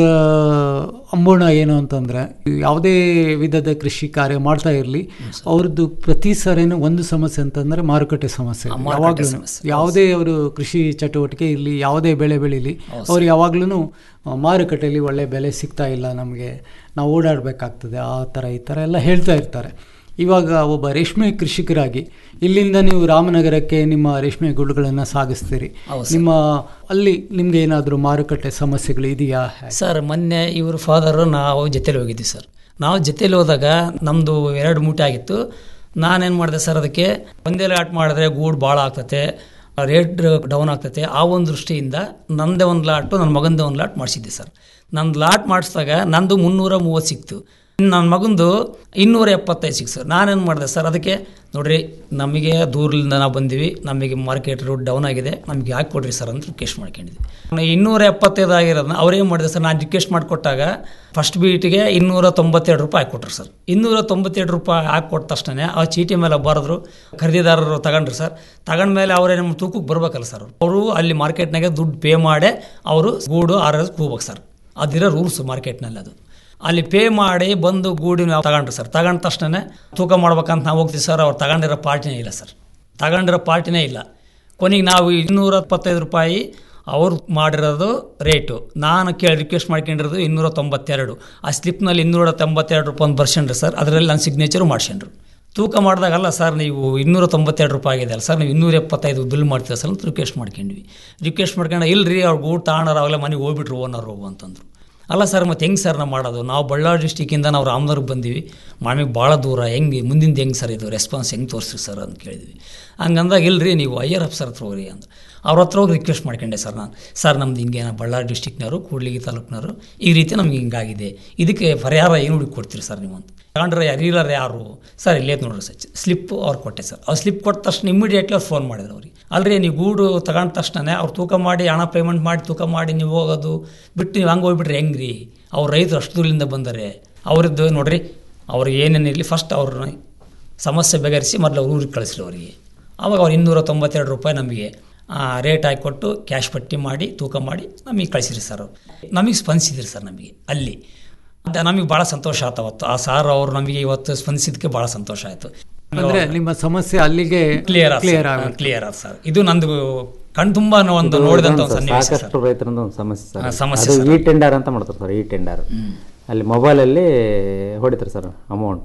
ಅಂಬೋಣ ಏನು ಅಂತಂದರೆ ಯಾವುದೇ ವಿಧದ ಕೃಷಿ ಕಾರ್ಯ ಮಾಡ್ತಾ ಇರಲಿ ಅವ್ರದ್ದು ಪ್ರತಿ ಸರಿನೂ ಒಂದು ಸಮಸ್ಯೆ ಅಂತಂದರೆ ಮಾರುಕಟ್ಟೆ ಸಮಸ್ಯೆ ಮಾರುಕಟ್ಟೆ ಯಾವಾಗಲೂ ಸಮಸ್ಯೆ. ಯಾವುದೇ ಅವರು ಕೃಷಿ ಚಟುವಟಿಕೆ ಇರಲಿ ಯಾವುದೇ ಬೆಳೆ ಬೆಳೀಲಿ ಅವ್ರು ಯಾವಾಗ್ಲೂ ಮಾರುಕಟ್ಟೆಯಲ್ಲಿ ಒಳ್ಳೆ ಬೆಲೆ ಸಿಗ್ತಾ ಇಲ್ಲ ನಮಗೆ ನಾವು ಓಡಾಡಬೇಕಾಗ್ತದೆ ಆ ಥರ ಈ ಥರ ಎಲ್ಲ ಹೇಳ್ತಾ ಇರ್ತಾರೆ ಇವಾಗ ಒಬ್ಬ ರೇಷ್ಮೆ ಕೃಷಿಕರಾಗಿ ಇಲ್ಲಿಂದ ನೀವು ರಾಮನಗರಕ್ಕೆ ನಿಮ್ಮ ರೇಷ್ಮೆ ಗುಡ್ಗಳನ್ನು ಸಾಗಿಸ್ತೀರಿ ಹೌದು ಸರ್. ನಿಮ್ಮ ಅಲ್ಲಿ ನಿಮ್ಗೆ ಏನಾದರೂ ಮಾರುಕಟ್ಟೆ ಸಮಸ್ಯೆಗಳು ಇದೆಯಾ ಸರ್ ಮೊನ್ನೆ ಇವರು ಫಾದರು ನಾವು ಜೊತೇಲಿ ಹೋಗಿದ್ವಿ ಸರ್ ನಾವು ಜೊತೇಲಿ ಹೋದಾಗ ನಮ್ಮದು ಎರಡು ಮೂಟೆ ಆಗಿತ್ತು ನಾನೇನು ಮಾಡಿದೆ ಸರ್ ಅದಕ್ಕೆ ಒಂದೇ ಲಾಟ್ ಮಾಡಿದ್ರೆ ಗೂಡು ಭಾಳ ಆಗ್ತತೆ ರೇಟ್ ಡೌನ್ ಆಗ್ತತೆ ಆ ಒಂದು ದೃಷ್ಟಿಯಿಂದ ನಂದೇ ಒಂದು ಲಾಟು ನನ್ನ ಮಗಂದೇ ಒಂದು ಲಾಟ್ ಮಾಡಿಸಿದ್ದೆ ಸರ್ ನಂದು ಲಾಟ್ ಮಾಡಿಸಿದಾಗ ನಂದು ಮುನ್ನೂರ ಮೂವತ್ತು ಸಿಕ್ತು ನನ್ನ ಮಗಂದು ಇನ್ನೂರ ಎಪ್ಪತ್ತೈದು ಸಿಕ್ತು ಸರ್ ನಾನೇನು ಮಾಡಿದೆ ಸರ್ ಅದಕ್ಕೆ ನೋಡ್ರಿ ನಮಗೆ ದೂರದಿಂದ ನಾವು ಬಂದೀವಿ ನಮಗೆ ಮಾರ್ಕೆಟ್ ರೋಡ್ ಡೌನ್ ಆಗಿದೆ ನಮಗೆ ಹಾಕಿ ಕೊಡ್ರಿ ಸರ್ ಅಂತ ರಿಕ್ವೆಸ್ಟ್ ಮಾಡ್ಕೊಂಡಿದ್ವಿ ನಾನು ಇನ್ನೂರ ಎಪ್ಪತ್ತೈದು ಆಗಿರೋದನ್ನ ಅವ್ರೇನು ಮಾಡಿದೆ ಸರ್ ನಾನು ರಿಕ್ವೆಸ್ಟ್ ಮಾಡಿಕೊಟ್ಟಾಗ ಫಸ್ಟ್ ಬೀಟಿಗೆ ಇನ್ನೂರ ತೊಂಬತ್ತೆರಡು ರೂಪಾಯಿ ಹಾಕ್ಕೊಟ್ರು ಸರ್ ಇನ್ನೂರ ತೊಂಬತ್ತೆರಡು ರೂಪಾಯಿ ಹಾಕ್ಕೊಟ್ಟ ತಕ್ಷಣ ಆ ಚೀಟಿ ಮೇಲೆ ಬರೆದ್ರು ಖರೀದಿದಾರರು ತಗೊಂಡ್ರು ಸರ್ ತಗೊಂಡ್ಮೇಲೆ ಅವರೇ ನಮ್ಮ ತೂಕಕ್ಕೆ ಬರ್ಬೇಕಲ್ಲ ಸರ್ ಅವರು ಅಲ್ಲಿ ಮಾರ್ಕೆಟ್ನಾಗೆ ದುಡ್ಡು ಪೇ ಮಾಡೇ ಅವರು ಗೂಡು ಆರೋದು ಹೋಗ್ಬೇಕು ಸರ್ ಅದಿರೋ ರೂಲ್ಸ್ ಮಾರ್ಕೆಟ್ನಲ್ಲಿ ಅದು ಅಲ್ಲಿ ಪೇ ಮಾಡಿ ಬಂದು ಗೂಡಿ ನಾವು ತಗೊಂಡ್ರು ಸರ್ ತಗೊಂಡ ತಕ್ಷಣ ತೂಕ ಮಾಡ್ಬೇಕಂತ ನಾವು ಹೋಗ್ತೀವಿ ಸರ್ ಅವ್ರು ತಗೊಂಡಿರೋ ಪಾರ್ಟಿನೇ ಇಲ್ಲ ಸರ್ ತಗೊಂಡಿರೋ ಪಾರ್ಟಿನೇ ಇಲ್ಲ ಕೊನೆಗೆ ನಾವು ಇನ್ನೂರ ಎಪ್ಪತ್ತೈದು ರೂಪಾಯಿ ಅವ್ರು ಮಾಡಿರೋದು ರೇಟು ನಾನು ಕೇಳಿ ರಿಕ್ವೆಸ್ಟ್ ಮಾಡ್ಕೊಂಡಿರೋದು ಇನ್ನೂರ ತೊಂಬತ್ತೆರಡು ಆ ಸ್ಲಿಪ್ನಲ್ಲಿ ಇನ್ನೂರ ತೊಂಬತ್ತೆರಡು ರೂಪಾಯಿ ಒಂದು ಬರ್ಸಂಡ್ರಿ ಸರ್ ಅದರಲ್ಲಿ ನನ್ನ ಸಿಗ್ನೇಚರು ಮಾಡ್ಸಂಡ್ರು ತೂಕ ಮಾಡಿದಾಗಲ್ಲ ಸರ್ ನೀವು ಇನ್ನೂರ ತೊಂಬತ್ತೆರಡು ರೂಪಾಯಿ ಆಗಿದೆ ಅಲ್ಲ ಸರ್ ನೀವು ಇನ್ನೂರ ಎಪ್ಪತ್ತೈದು ಬಿಲ್ ಮಾಡ್ತೀರ ಸರ್ ಅಂತ ರಿಕ್ವೆಸ್ಟ್ ಮಾಡ್ಕೊಂಡ್ವಿ ರಿಕ್ವೆಸ್ಟ್ ಮಾಡ್ಕೊಂಡು ಇಲ್ರಿ ಅವ್ರು ಗೂಡು ತಗೊಂಡಾರ ಅವಾಗಲೇ ಮನೆಗೆ ಹೋಗ್ಬಿಟ್ರು ಓನರು ಅಂತಂದ್ರು ಅಲ್ಲ ಸರ್ ಮತ್ತು ಹೆಂಗೆ ಸರ್ ನಾವು ಮಾಡೋದು ನಾವು ಬಳ್ಳಾರಿ ಡಿಸ್ಟಿಕ್ಕಿಂದ ನಾವು ರಾಮನಗರಕ್ಕೆ ಬಂದೀವಿ ನಮಗೆ ಭಾಳ ದೂರ ಹೆಂಗೆ ಮುಂದಿಂದ ಹೆಂಗೆ ಸರ್ ಇದು ರೆಸ್ಪಾನ್ಸ್ ಹೆಂಗೆ ತೋರಿಸ್ರಿ ಸರ್ ಅಂತ ಕೇಳಿದ್ವಿ ಹಂಗಂದಾಗ ಇಲ್ರಿ ನೀವು ಐಯರ್ ಅಫ್ಸರ್ ಹತ್ರ ಹೋಗ್ರಿ ಅಂತ ಅವ್ರ ಹತ್ರ ಹೋಗಿ ರಿಕ್ವೆಸ್ಟ್ ಮಾಡ್ಕೊಂಡೆ ಸರ್ ನಾನು ಸರ್ ನಮ್ದು ಹಿಂಗೆ ನಾ ಬಳ್ಳಾರಿ ಡಿಸ್ಟಿಕ್ನವರು ಕೂಡ್ಲಿಗಿ ತಾಲೂಕ್ನವರು ಈ ರೀತಿ ನಮ್ಗೆ ಹಿಂಗಾಗಿದೆ ಇದಕ್ಕೆ ಪರಿಹಾರ ಏನು ಹುಡುಕಿ ಕೊಡ್ತೀರಿ ಸರ್ ನೀವು ಅಂತ ತಗೊಂಡ್ರೆ ಯಾರೀಲರ್ ಯಾರು ಸರ್ ಇಲ್ಲೇ ನೋಡ್ರಿ ಸರ್ ಸ್ಲಿಪ್ಪು ಅವ್ರು ಕೊಟ್ಟೆ ಸರ್ ಅವ್ರು ಸ್ಲಿಪ್ ಕೊಟ್ಟ ತಕ್ಷಣ ಇಮಿಡಿಯೇಟ್ಲಿ ಅವ್ರು ಫೋನ್ ಮಾಡಿದ್ರು ಅವ್ರಿಗೆ ಅಲ್ರಿ ನೀವು ಗೂಡು ತಗೊಂಡ ತಕ್ಷಣ ಅವ್ರು ತೂಕ ಮಾಡಿ ಹಣ ಪೇಮೆಂಟ್ ಮಾಡಿ ತೂಕ ಮಾಡಿ ನೀವು ಹೋಗೋದು ಬಿಟ್ಟು ನೀವು ಹಂಗೆ ಹೋಗ್ಬಿಟ್ರೆ ಹೆಂಗ್ರಿ ಅವ್ರ ರೈತರು ಅಷ್ಟು ದೂರದಿಂದ ಬಂದರೆ ಅವರದ್ದು ನೋಡ್ರಿ ಅವ್ರಿಗೆ ಏನೇನಿರಲಿ ಫಸ್ಟ್ ಅವ್ರನ್ನ ಸಮಸ್ಯೆ ಬಗೆಹರಿಸಿ ಮೊದಲು ಅವ್ರ ಊರಿಗೆ ಕಳಿಸ್ರಿ ಅವರಿಗೆ ಆವಾಗ ಅವ್ರು ಇನ್ನೂರ ತೊಂಬತ್ತೆರಡು ರೂಪಾಯಿ ನಮಗೆ ರೇಟ್ ಹಾಕಿಕೊಟ್ಟು ಕ್ಯಾಶ್ ಪಟ್ಟಿ ಮಾಡಿ ತೂಕ ಮಾಡಿ ನಮಗೆ ಕಳಿಸಿರಿ ಸರ್ ಅವ್ರು ನಮಗೆ ಸ್ಪಂದಿಸಿದ್ರಿ ಸರ್ ನಮಗೆ ಅಲ್ಲಿ ಅದು ನಮಗೆ ಭಾಳ ಸಂತೋಷ ಆಯ್ತು ಅವತ್ತು ಆ ಸಾರ್ ಅವರು ನಮಗೆ ಇವತ್ತು ಸ್ಪಂದಿಸಿದ್ದಕ್ಕೆ ಭಾಳ ಸಂತೋಷ ಆಯಿತು ಅಂದ್ರೆ ನಿಮ್ಮ ಸಮಸ್ಯೆ ಅಲ್ಲಿಗೆ ಕ್ಲಿಯರ್ ಕ್ಲಿಯರ್ ಆಗ ಕ್ಲಿಯರ್ ಆದ ಸರ್ ಇದು ನಂದು ಕಣ್ ತುಂಬಾ ಒಂದು ಇದು ನೋಡಿದಂತ ಒಂದು ಒಂದು ಸರ್, ಸನ್ನಿವೇಶ ಸಾಕಷ್ಟು ರೈತರಿಂದ ಒಂದು ಸಮಸ್ಯೆ ಹಾ, ಸರ್ ಸಮಸ್ಯೆ ಅದು ಸರ್. ಇ ಟೆಂಡರ್ ಅಂತ ಮಾಡ್ತಾರೆ ಸರ್ ಇ ಟೆಂಡರ್ ಅಲ್ಲಿ ಮೊಬೈಲಲ್ಲಿ ಹೊಡಿತಾರೆ ಸರ್ ಅಮೌಂಟ್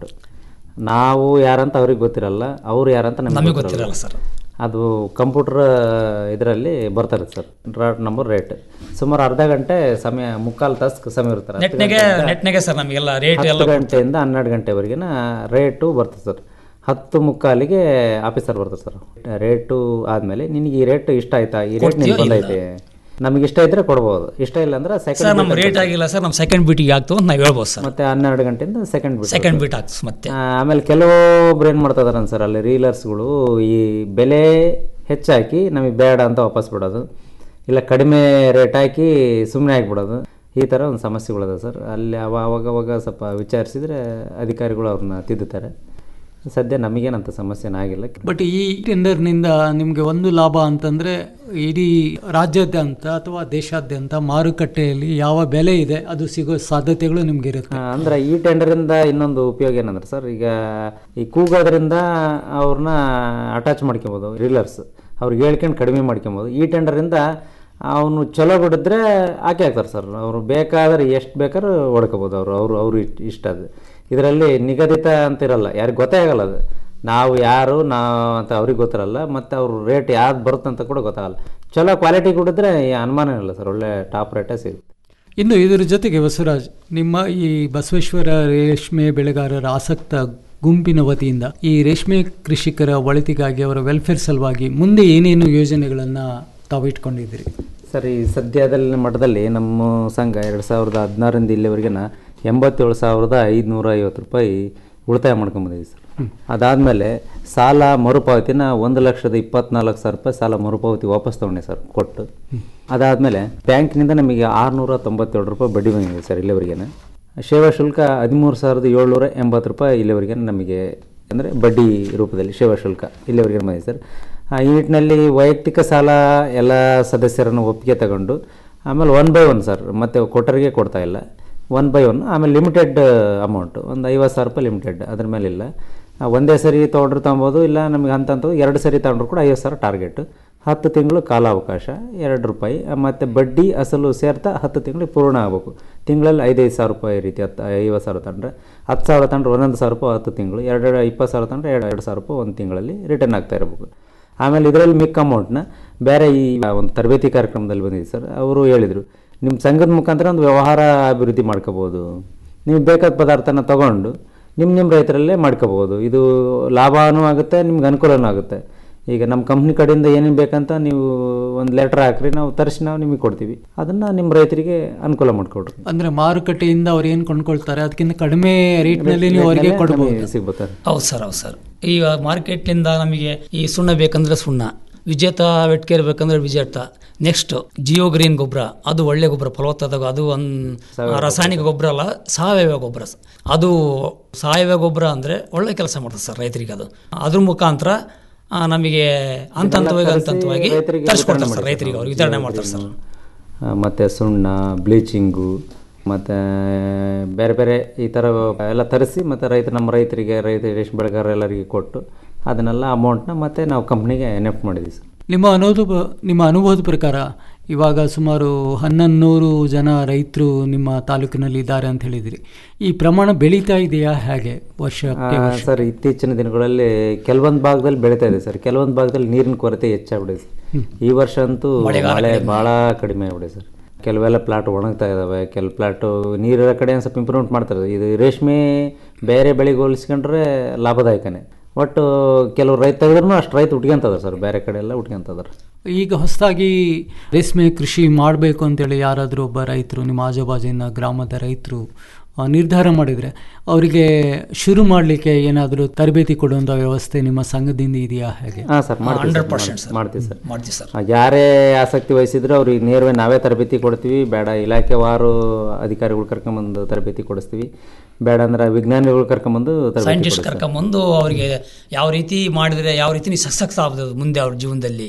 ನಾವು ಯಾರಂತ ಅವ್ರಿಗೆ ಗೊತ್ತಿರಲ್ಲ ಅವ್ರು ಯಾರಂತ ನಮಗೆ ನಮಗೆ ಗೊತ್ತಿರಲ್ಲ ಸರ್. ಅದು ಕಂಪ್ಯೂಟರ್ ಇದರಲ್ಲಿ ಬರ್ತಾರೆ ಸರ್ ಡ್ರಾಟ್ ನಂಬರ್ ರೇಟ್ ಸುಮಾರು ಅರ್ಧ ಗಂಟೆ ಸಮಯ ಮುಕ್ಕಾಲು ತಾಸು ಸಮಯ ಇರ್ತಾರೆ ಹತ್ತು ನೆಟ್ನೆಗೆ ಗಂಟೆಯಿಂದ- ನೆಟ್ನೆಗೆ ಸರ್ ನಮಗೆಲ್ಲ ರೇಟ್ ಎಲ್ಲ ಹತ್ತು ಗಂಟೆಯಿಂದ ಹನ್ನೆರಡು ಗಂಟೆವರೆಗಿನ ರೇಟು ಬರ್ತದೆ ಸರ್ ಹತ್ತು ಮುಕ್ಕಾಲಿಗೆ ಆಫೀಸರ್ ಬರ್ತಾರೆ ಸರ್ ರೇಟು ಆದಮೇಲೆ ನಿನಗೆ ಈ ರೇಟ್ ಇಷ್ಟ ಆಯ್ತಾ ಈ ರೇಟ್ ನಿನ್ಗೆ ಕೊಡ್ತೀಯೋ ಇಲ್ಲ? ಬಂದೈತೆ ನಮಗೆ ಇಷ್ಟ ಇದ್ರೆ ಕೊಡ್ಬೋದು ಇಷ್ಟ ಇಲ್ಲ ಅಂದ್ರೆ ಸರ್ ಸೆಕೆಂಡ್ ನಮ್ಮ ರೇಟ್ ಆಗಿಲ್ಲ ಸರ್ ನಮ್ಮ ಸೆಕೆಂಡ್ ಬೀಟಿಗೆ ಆಗ್ತು ಅಂತ ನಾವು ಹೇಳ್ಬೋದು ಸರ್ ಮತ್ತೆ ಹನ್ನೆರಡು ಗಂಟೆಯಿಂದ ಸೆಕೆಂಡ್ ಬಿಟ್ ಸೆಕೆಂಡ್ ಬೀಟ್ ಆಗ್ತದೆ ಮತ್ತೆ ಆ, ಆಮೇಲೆ ಕೆಲವೊಬ್ರು ಏನು ಮಾಡ್ತಾ ಇದಾರೆ ಸರ್ ಅಲ್ಲಿ ರೀಲರ್ಸ್ಗಳು ಈ ಬೆಲೆ ಹೆಚ್ಚಾಕಿ ನಮಗೆ ಬೇಡ ಅಂತ ವಾಪಸ್ ಬಿಡೋದು ಇಲ್ಲ ಕಡಿಮೆ ರೇಟ್ ಹಾಕಿ ಸುಮ್ಮನೆ ಆಗಿಬಿಡೋದು ಈ ಥರ ಒಂದು ಸಮಸ್ಯೆಗಳಿದೆ ಸರ್ ಅಲ್ಲಿ ಅವ ಅವಾಗ ಅವಾಗ ಸ್ವಲ್ಪ ವಿಚಾರಿಸಿದ್ರೆ ಅಧಿಕಾರಿಗಳು ಅವ್ರನ್ನ ತಿದ್ದುತ್ತಾರೆ ಸದ್ಯ ನಮಗೇನಂತ ಸಮಸ್ಯೆನ ಆಗಿಲ್ಲ ಬಟ್ ಈ ಟೆಂಡರ್ನಿಂದ ನಿಮಗೆ ಒಂದು ಲಾಭ ಅಂತಂದ್ರೆ ಇಡೀ ರಾಜ್ಯಾದ್ಯಂತ ಅಥವಾ ದೇಶಾದ್ಯಂತ ಮಾರುಕಟ್ಟೆಯಲ್ಲಿ ಯಾವ ಬೆಲೆ ಇದೆ ಅದು ಸಿಗೋ ಸಾಧ್ಯತೆಗಳು ನಿಮ್ಗೆ ಇರುತ್ತೆ ಆ, ಅಂದ್ರೆ ಈ ಟೆಂಡರಿಂದ ಇನ್ನೊಂದು ಉಪಯೋಗ ಏನಂದ್ರೆ ಸರ್ ಈಗ ಈ ಕೂಗೋದ್ರಿಂದ ಅವ್ರನ್ನ ಅಟ್ಯಾಚ್ ಮಾಡ್ಕೊಬೋದು ರೀಲರ್ಸ್ ಅವ್ರಿಗೆ ಹೇಳ್ಕೊಂಡು ಕಡಿಮೆ ಮಾಡ್ಕೊಬೋದು ಈ ಟೆಂಡರಿಂದ ಅವನು ಚಲೋ ಬಿಡಿದ್ರೆ ಹಾಕಿ ಹಾಕ್ತಾರೆ ಸರ್ ಅವರು ಬೇಕಾದ್ರೆ ಎಷ್ಟು ಬೇಕಾದ್ರೂ ಹೊಡ್ಕೋಬೋದು ಅವರು ಅವರು ಅವರು ಇಷ್ಟ ಅದು ಇದರಲ್ಲಿ ನಿಗದಿತ ಅಂತ ಇರಲ್ಲ ಯಾರಿಗೆ ಗೊತ್ತೇ ಆಗಲ್ಲ ಅದು ನಾವು ಯಾರು ನಾವು ಅಂತ ಅವ್ರಿಗೆ ಗೊತ್ತಿರಲ್ಲ ಮತ್ತು ಅವ್ರ ರೇಟ್ ಯಾವ್ದು ಬರುತ್ತೆ ಅಂತ ಕೂಡ ಗೊತ್ತಾಗಲ್ಲ ಚಲೋ ಕ್ವಾಲಿಟಿ ಕೊಡಿದ್ರೆ ಅನುಮಾನ ಇಲ್ಲ ಸರ್ ಒಳ್ಳೆ ಟಾಪ್ ರೇಟೇ ಸಿಗುತ್ತೆ ಇನ್ನು ಇದರ ಜೊತೆಗೆ ಬಸವರಾಜ್ ನಿಮ್ಮ ಈ ಬಸವೇಶ್ವರ ರೇಷ್ಮೆ ಬೆಳೆಗಾರರ ಆಸಕ್ತ ಗುಂಪಿನ ವತಿಯಿಂದ ಈ ರೇಷ್ಮೆ ಕೃಷಿಕರ ಒಳಿತಿಗಾಗಿ ಅವರ ವೆಲ್ಫೇರ್ ಸಲುವಾಗಿ ಮುಂದೆ ಏನೇನು ಯೋಜನೆಗಳನ್ನು ತಾವು ಇಟ್ಕೊಂಡಿದ್ದೀರಿ ಸರ್ ಈ ಸದ್ಯದಲ್ಲಿ ಮಟ್ಟದಲ್ಲಿ ನಮ್ಮ ಸಂಘ ಎರಡು ಸಾವಿರದ ಹದಿನಾರರಿಂದ ಇಲ್ಲಿವರೆಗಿನ ಎಂಬತ್ತೇಳು ಸಾವಿರದ ಐದುನೂರ ಐವತ್ತು ರೂಪಾಯಿ ಉಳಿತಾಯ ಮಾಡ್ಕೊಂಬಂದಿದ್ದೀವಿ ಸರ್ ಅದಾದಮೇಲೆ ಸಾಲ ಮರುಪಾವತಿನ ಒಂದು ಲಕ್ಷದ ಇಪ್ಪತ್ನಾಲ್ಕು ಸಾವಿರ ರೂಪಾಯಿ ಸಾಲ ಮರುಪಾವತಿ ವಾಪಸ್ ತೊಗೊಂಡೆ ಸರ್ ಕೊಟ್ಟು ಅದಾದಮೇಲೆ ಬ್ಯಾಂಕ್ನಿಂದ ನಮಗೆ ಆರುನೂರ ತೊಂಬತ್ತೇಳು ರೂಪಾಯಿ ಬಡ್ಡಿ ಬಂದಿದೆ ಸರ್ ಇಲ್ಲಿವರೆಗಿನ ಸೇವಾ ಶುಲ್ಕ ಹದಿಮೂರು ಸಾವಿರದ ಏಳ್ನೂರ ಎಂಬತ್ತು ರೂಪಾಯಿ ಇಲ್ಲಿವರೆಗೆ ನಮಗೆ ಅಂದರೆ ಬಡ್ಡಿ ರೂಪದಲ್ಲಿ ಸೇವಾ ಶುಲ್ಕ ಇಲ್ಲಿವರೆಗೆ ಬಂದಿದೆ ಸರ್ ಆ, ಈ ನಿಟ್ಟಿನಲ್ಲಿ ವೈಯಕ್ತಿಕ ಸಾಲ ಎಲ್ಲ ಸದಸ್ಯರನ್ನು ಒಪ್ಪಿಗೆ ತಗೊಂಡು ಆಮೇಲೆ ಒನ್ ಬೈ ಒನ್ ಸರ್ ಮತ್ತೆ ಕೊಟ್ಟರಿಗೆ ಕೊಡ್ತಾ ಇಲ್ಲ ಒನ್ ಬೈ ಒನ್ ಆಮೇಲೆ ಲಿಮಿಟೆಡ್ ಅಮೌಂಟು ಒಂದು ಐವತ್ತು ಸಾವಿರ ರೂಪಾಯಿ ಲಿಮಿಟೆಡ್ ಅದ್ರ ಮೇಲೆ ಇಲ್ಲ ಆ, ಒಂದೇ ಸರಿ ತೊಗೊಂಡ್ರು ತೊಗೊಬೋದು ಇಲ್ಲ ನಮಗೆ ಅಂತಂತ ಎರಡು ಸರಿ ತೊಗೊಂಡ್ರು ಕೂಡ ಐವತ್ತು ಸಾವಿರ ಟಾರ್ಗೆಟ್ ಹತ್ತು ತಿಂಗಳು ಕಾಲಾವಕಾಶ ಎರಡು ರೂಪಾಯಿ ಮತ್ತು ಬಡ್ಡಿ ಅಸಲು ಸೇರ್ತಾ ಹತ್ತು ತಿಂಗಳಿಗೆ ಪೂರ್ಣ ಆಗಬೇಕು ತಿಂಗಳಲ್ಲಿ ಐದೈದು ಸಾವಿರ ರೂಪಾಯಿ ರೀತಿ ಹತ್ತು ಐವತ್ತು ಸಾವಿರ ತಂಡ್ರೆ ಹತ್ತು ಸಾವಿರ ತಂಡ್ರೆ ಒಂದೊಂದು ಸಾವಿರ ರೂಪಾಯಿ ಹತ್ತು ತಿಂಗಳು ಎರಡು ಇಪ್ಪತ್ತು ಸಾವಿರ ತಂಡ್ರೆ ಎರಡು ಎರಡು ಸಾವಿರ ರೂಪಾಯಿ ಒಂದು ತಿಂಗಳಲ್ಲಿ ರಿಟರ್ನ್ ಆಗ್ತಾ ಇರಬೇಕು ಆಮೇಲೆ ಇದರಲ್ಲಿ ಮಿಕ್ಕ ಅಮೌಂಟ್ನ ಬೇರೆ ಈ ಒಂದು ತರಬೇತಿ ಕಾರ್ಯಕ್ರಮದಲ್ಲಿ ಬಂದಿದೆ ಸರ್ ಅವರು ಹೇಳಿದರು ನಿಮ್ಮ ಸಂಘದ ಮುಖಾಂತರ ಒಂದು ವ್ಯವಹಾರ ಅಭಿವೃದ್ಧಿ ಮಾಡ್ಕೋಬೋದು ನೀವು ಬೇಕಾದ ಪದಾರ್ಥನ ತಗೊಂಡು ನಿಮ್ಮ ನಿಮ್ಮ ರೈತರಲ್ಲೇ ಮಾಡ್ಕೋಬೋದು ಇದು ಲಾಭನೂ ಆಗುತ್ತೆ ನಿಮ್ಗೆ ಅನುಕೂಲನೂ ಆಗುತ್ತೆ ಈಗ ನಮ್ಮ ಕಂಪ್ನಿ ಕಡೆಯಿಂದ ಏನೇನು ಬೇಕಂತ ನೀವು ಒಂದು ಲೆಟ್ರ್ ಹಾಕ್ರಿ ನಾವು ತರಿಸಿ ನಾವು ನಿಮಗೆ ಕೊಡ್ತೀವಿ ಅದನ್ನು ನಿಮ್ಮ ರೈತರಿಗೆ ಅನುಕೂಲ ಮಾಡಿಕೊಡ್ರಿ ಅಂದ್ರೆ ಮಾರುಕಟ್ಟೆಯಿಂದ ಅವ್ರು ಏನು ಕೊಂಡ್ಕೊಳ್ತಾರೆ ಅದಕ್ಕಿಂತ ಕಡಿಮೆ ರೇಟ್ನಲ್ಲಿ ನೀವು ಅವರಿಗೆ ರೇಟ್ನಲ್ಲೇ ಕೊಡಬಹುದು ನಮಗೆ ಸಿಗ್ಬೋದು ಹೌದು ಸರ್ ಹೌದು ಸರ್ ಈಗ ಮಾರ್ಕೆಟ್ನಿಂದ ನಮಗೆ ಈ ಸುಣ್ಣ ಬೇಕಂದ್ರೆ ಸುಣ್ಣ ವಿಜೇತ ವೆಟ್ಕೇರ್ ಬೇಕಂದ್ರೆ ವಿಜೇತ ನೆಕ್ಸ್ಟ್ ಜಿಯೋ ಗ್ರೀನ್ ಗೊಬ್ಬರ ಅದು ಒಳ್ಳೆ ಗೊಬ್ಬರ ಫಲವತ್ತಾದ ಅದು ಒಂದು ರಾಸಾಯನಿಕ ಗೊಬ್ಬರ ಅಲ್ಲ ಸಾವಯವ ಗೊಬ್ಬರ ಸ- ಅದು ಸಾವಯವ ಗೊಬ್ಬರ ಅಂದರೆ ಒಳ್ಳೆ ಕೆಲಸ ಮಾಡ್ತದೆ ಸರ್ ರೈತರಿಗೆ ಅದು ಅದ್ರ ಮುಖಾಂತರ ಆ, ನಮಗೆ ಹಂತ ಹಂತವಾಗಿ ಹಂತ ಹಂತವಾಗಿ ರೈತರಿಗೆ ತರಿಸ್ಕೊಡ್ತಾರೆ ವಿತರಣೆ ಸರ್ ರೈತರಿಗೆ ಅವ್ರು ವಿತರಣೆ ಮಾಡ್ತಾರೆ ಸರ್ ಆ, ಮತ್ತೆ ಸುಣ್ಣ ಬ್ಲೀಚಿಂಗು ಮತ್ತು ಬೇರೆ ಬೇರೆ ಈ ಥರ ಎಲ್ಲ ತರಿಸಿ ಮತ್ತು ರೈತ ನಮ್ಮ ರೈತರಿಗೆ ರೈತ ರೇಷ್ಮೆ ಬೆಳೆಗಾರ ಎಲ್ಲರಿಗೆ ಕೊಟ್ಟು ಅದನ್ನೆಲ್ಲ ಅಮೌಂಟ್ನ ಮತ್ತೆ ನಾವು ಕಂಪ್ನಿಗೆ ನೆಫ್ಟ್ ಮಾಡಿದ್ವಿ ಸರ್ ನಿಮ್ಮ ಅನುಭವ ನಿಮ್ಮ ಅನುಭವದ ಪ್ರಕಾರ ಇವಾಗ ಸುಮಾರು ಹನ್ನೊಂದು ನೂರು ಜನ ರೈತರು ನಿಮ್ಮ ತಾಲೂಕಿನಲ್ಲಿ ಇದ್ದಾರೆ ಅಂತ ಹೇಳಿದಿರಿ ಈ ಪ್ರಮಾಣ ಬೆಳೀತಾ ಇದೆಯಾ ಹೇಗೆ ವರ್ಷಕ್ಕೆ ಆ, ವರ್ಷ ಸರ್ ಇತ್ತೀಚಿನ ದಿನಗಳಲ್ಲಿ ಕೆಲವೊಂದು ಭಾಗದಲ್ಲಿ ಬೆಳೀತಾ ಇದೆ ಸರ್ ಕೆಲವೊಂದು ಭಾಗದಲ್ಲಿ ನೀರಿನ ಕೊರತೆ ಹೆಚ್ಚಾಗ್ಬಿಡಿದೆ ಸರ್ ಈ ವರ್ಷ ಅಂತೂ ಮಳೆಗಾಲ ಮಳೆ ಕಡಿಮೆ. ಭಾಳ ಕಡಿಮೆ ಆಗ್ಬಿಡಿದೆ ಸರ್ ಕೆಲವೆಲ್ಲ ಪ್ಲಾಟ್ ಒಣಗ್ತಾ ಇದ್ದಾವೆ ಕೆಲವು ಪ್ಲಾಟು ನೀರಿರೋ ಕಡೆ ಒಂದು ಸ್ವಲ್ಪ ಇಂಪ್ರೂವ್ಮೆಂಟ್ ಮಾಡ್ತಾರೆ ಇದು ರೇಷ್ಮೆ ಬೇರೆ ಬೆಳೆಗೆ ಹೋಲಿಸ್ಕೊಂಡ್ರೆ ಲಾಭದಾಯಕನೇ ಒಟ್ಟು ಕೆಲವು ರೈತ ತೆಗೆದ್ರೂ ಅಷ್ಟು ರೈತ ಉಟ್ಕೊಂತದಾರೆ ಸರ್ ಬೇರೆ ಕಡೆ ಎಲ್ಲ ಉಟ್ಕೊಂತದಾರೆ ಈಗ ಹೊಸದಾಗಿ ರೇಷ್ಮೆ ಕೃಷಿ ಮಾಡಬೇಕು ಅಂತೇಳಿ ಯಾರಾದರೂ ಒಬ್ಬ ರೈತರು ನಿಮ್ಮ ಆಜುಬಾಜಿನ ಗ್ರಾಮದ ರೈತರು ಆ, ನಿರ್ಧಾರ ಮಾಡಿದರೆ ಅವರಿಗೆ ಶುರು ಮಾಡಲಿಕ್ಕೆ ಏನಾದರೂ ತರಬೇತಿ ಕೊಡುವಂಥ ವ್ಯವಸ್ಥೆ ನಿಮ್ಮ ಸಂಘದಿಂದ ಇದೆಯಾ ಹೇಗೆ ಹಾಂ ಸರ್ ಮಾಡ್ತೀವಿ ಸರ್, 100% ಸರ್. ಮಾಡ್ತೀವಿ ಸರ್ ಮಾಡ್ತೀವಿ ಸರ್ ಆ, ಯಾರೇ ಆಸಕ್ತಿ ವಹಿಸಿದ್ರು ಅವ್ರಿಗೆ ನೇರವೇ ನಾವೇ ತರಬೇತಿ ಕೊಡ್ತೀವಿ ಬೇಡ ಇಲಾಖೆವಾರು ಅಧಿಕಾರಿಗಳು ಕರ್ಕೊಂಬಂದು ತರಬೇತಿ ಕೊಡಿಸ್ತೀವಿ ಬೇಡ ಅಂದ್ರೆ ವಿಜ್ಞಾನಿಗಳು ಕರ್ಕೊಂಬಂದು ತರಬೇತಿ ಸೈಂಟಿಸ್ಟ್ ಕೊಡಿಸ್ತೀವಿ. ಕರ್ಕೊಂಬಂದು ಅವರಿಗೆ ಯಾವ ರೀತಿ ಮಾಡಿದರೆ ಯಾವ ರೀತಿ ನೀವು ಸಕ್ಸಸ್ ಆಗ್ಬೋದು ಮುಂದೆ ಅವ್ರ ಜೀವನದಲ್ಲಿ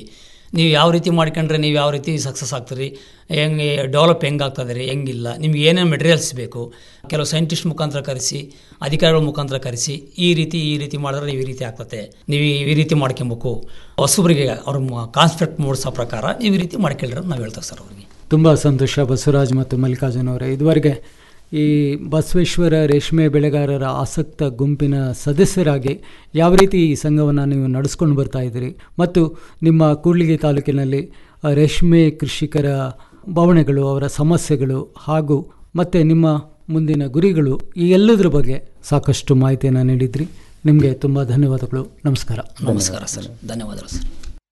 ನೀವು ಯಾವ ರೀತಿ ಮಾಡ್ಕೊಂಡ್ರೆ ನೀವು ಯಾವ ರೀತಿ ಸಕ್ಸಸ್ ಆಗ್ತೀರಿ ಹೆಂಗೆ ಡೆವಲಪ್ ಹೆಂಗೆ ಆಗ್ತದೆ ರೀ ಹೆಂಗಿಲ್ಲ ನಿಮ್ಗೆ ಏನೇನು ಮೆಟೀರಿಯಲ್ಸ್ ಬೇಕು ಕೆಲವು ಸೈಂಟಿಸ್ಟ್ ಮುಖಾಂತರ ಕರೆಸಿ ಅಧಿಕಾರಿಗಳ ಮುಖಾಂತರ ಕರೆಸಿ ಈ ರೀತಿ ಈ ರೀತಿ ಮಾಡಿದ್ರೆ ನೀವು ಈ ರೀತಿ ಆಗ್ತದೆ ನೀವು ಈ ರೀತಿ ಮಾಡ್ಕೊಬೇಕು ಹೊಸಬ್ರಿಗೆ ಅವ್ರ ಕಾನ್ಸೆಪ್ಟ್ ಮೂಡಿಸೋ ಪ್ರಕಾರ ನೀವು ಈ ರೀತಿ ಮಾಡ್ಕೊಳ್ರಿ ಅಂತ ನಾವು ಹೇಳ್ತೇವೆ ಸರ್ ಅವ್ರಿಗೆ ತುಂಬ ಸಂತೋಷ ಬಸವರಾಜ್ ಮತ್ತು ಮಲ್ಲಿಕಾರ್ಜುನ್ ಅವರೇ ಇದುವರೆಗೆ ಈ ಬಸವೇಶ್ವರ ರೇಷ್ಮೆ ಬೆಳೆಗಾರರ ಆಸಕ್ತ ಗುಂಪಿನ ಸದಸ್ಯರಾಗಿ ಯಾವ ರೀತಿ ಈ ಸಂಘವನ್ನು ನೀವು ನಡೆಸ್ಕೊಂಡು ಬರ್ತಾ ಇದ್ದೀರಿ ಮತ್ತು ನಿಮ್ಮ ಕೂಡ್ಲಿಗಿ ತಾಲೂಕಿನಲ್ಲಿ ಆ, ರೇಷ್ಮೆ ಕೃಷಿಕರ ಬವಣೆಗಳು ಅವರ ಸಮಸ್ಯೆಗಳು ಹಾಗೂ ಮತ್ತು ನಿಮ್ಮ ಮುಂದಿನ ಗುರಿಗಳು ಈ ಎಲ್ಲದರ ಬಗ್ಗೆ ಸಾಕಷ್ಟು ಮಾಹಿತಿಯನ್ನು ನೀಡಿದ್ರಿ ನಿಮಗೆ ತುಂಬ ಧನ್ಯವಾದಗಳು ನಮಸ್ಕಾರ ನಮಸ್ಕಾರ ಸರ್ ಧನ್ಯವಾದಗಳು ಸರ್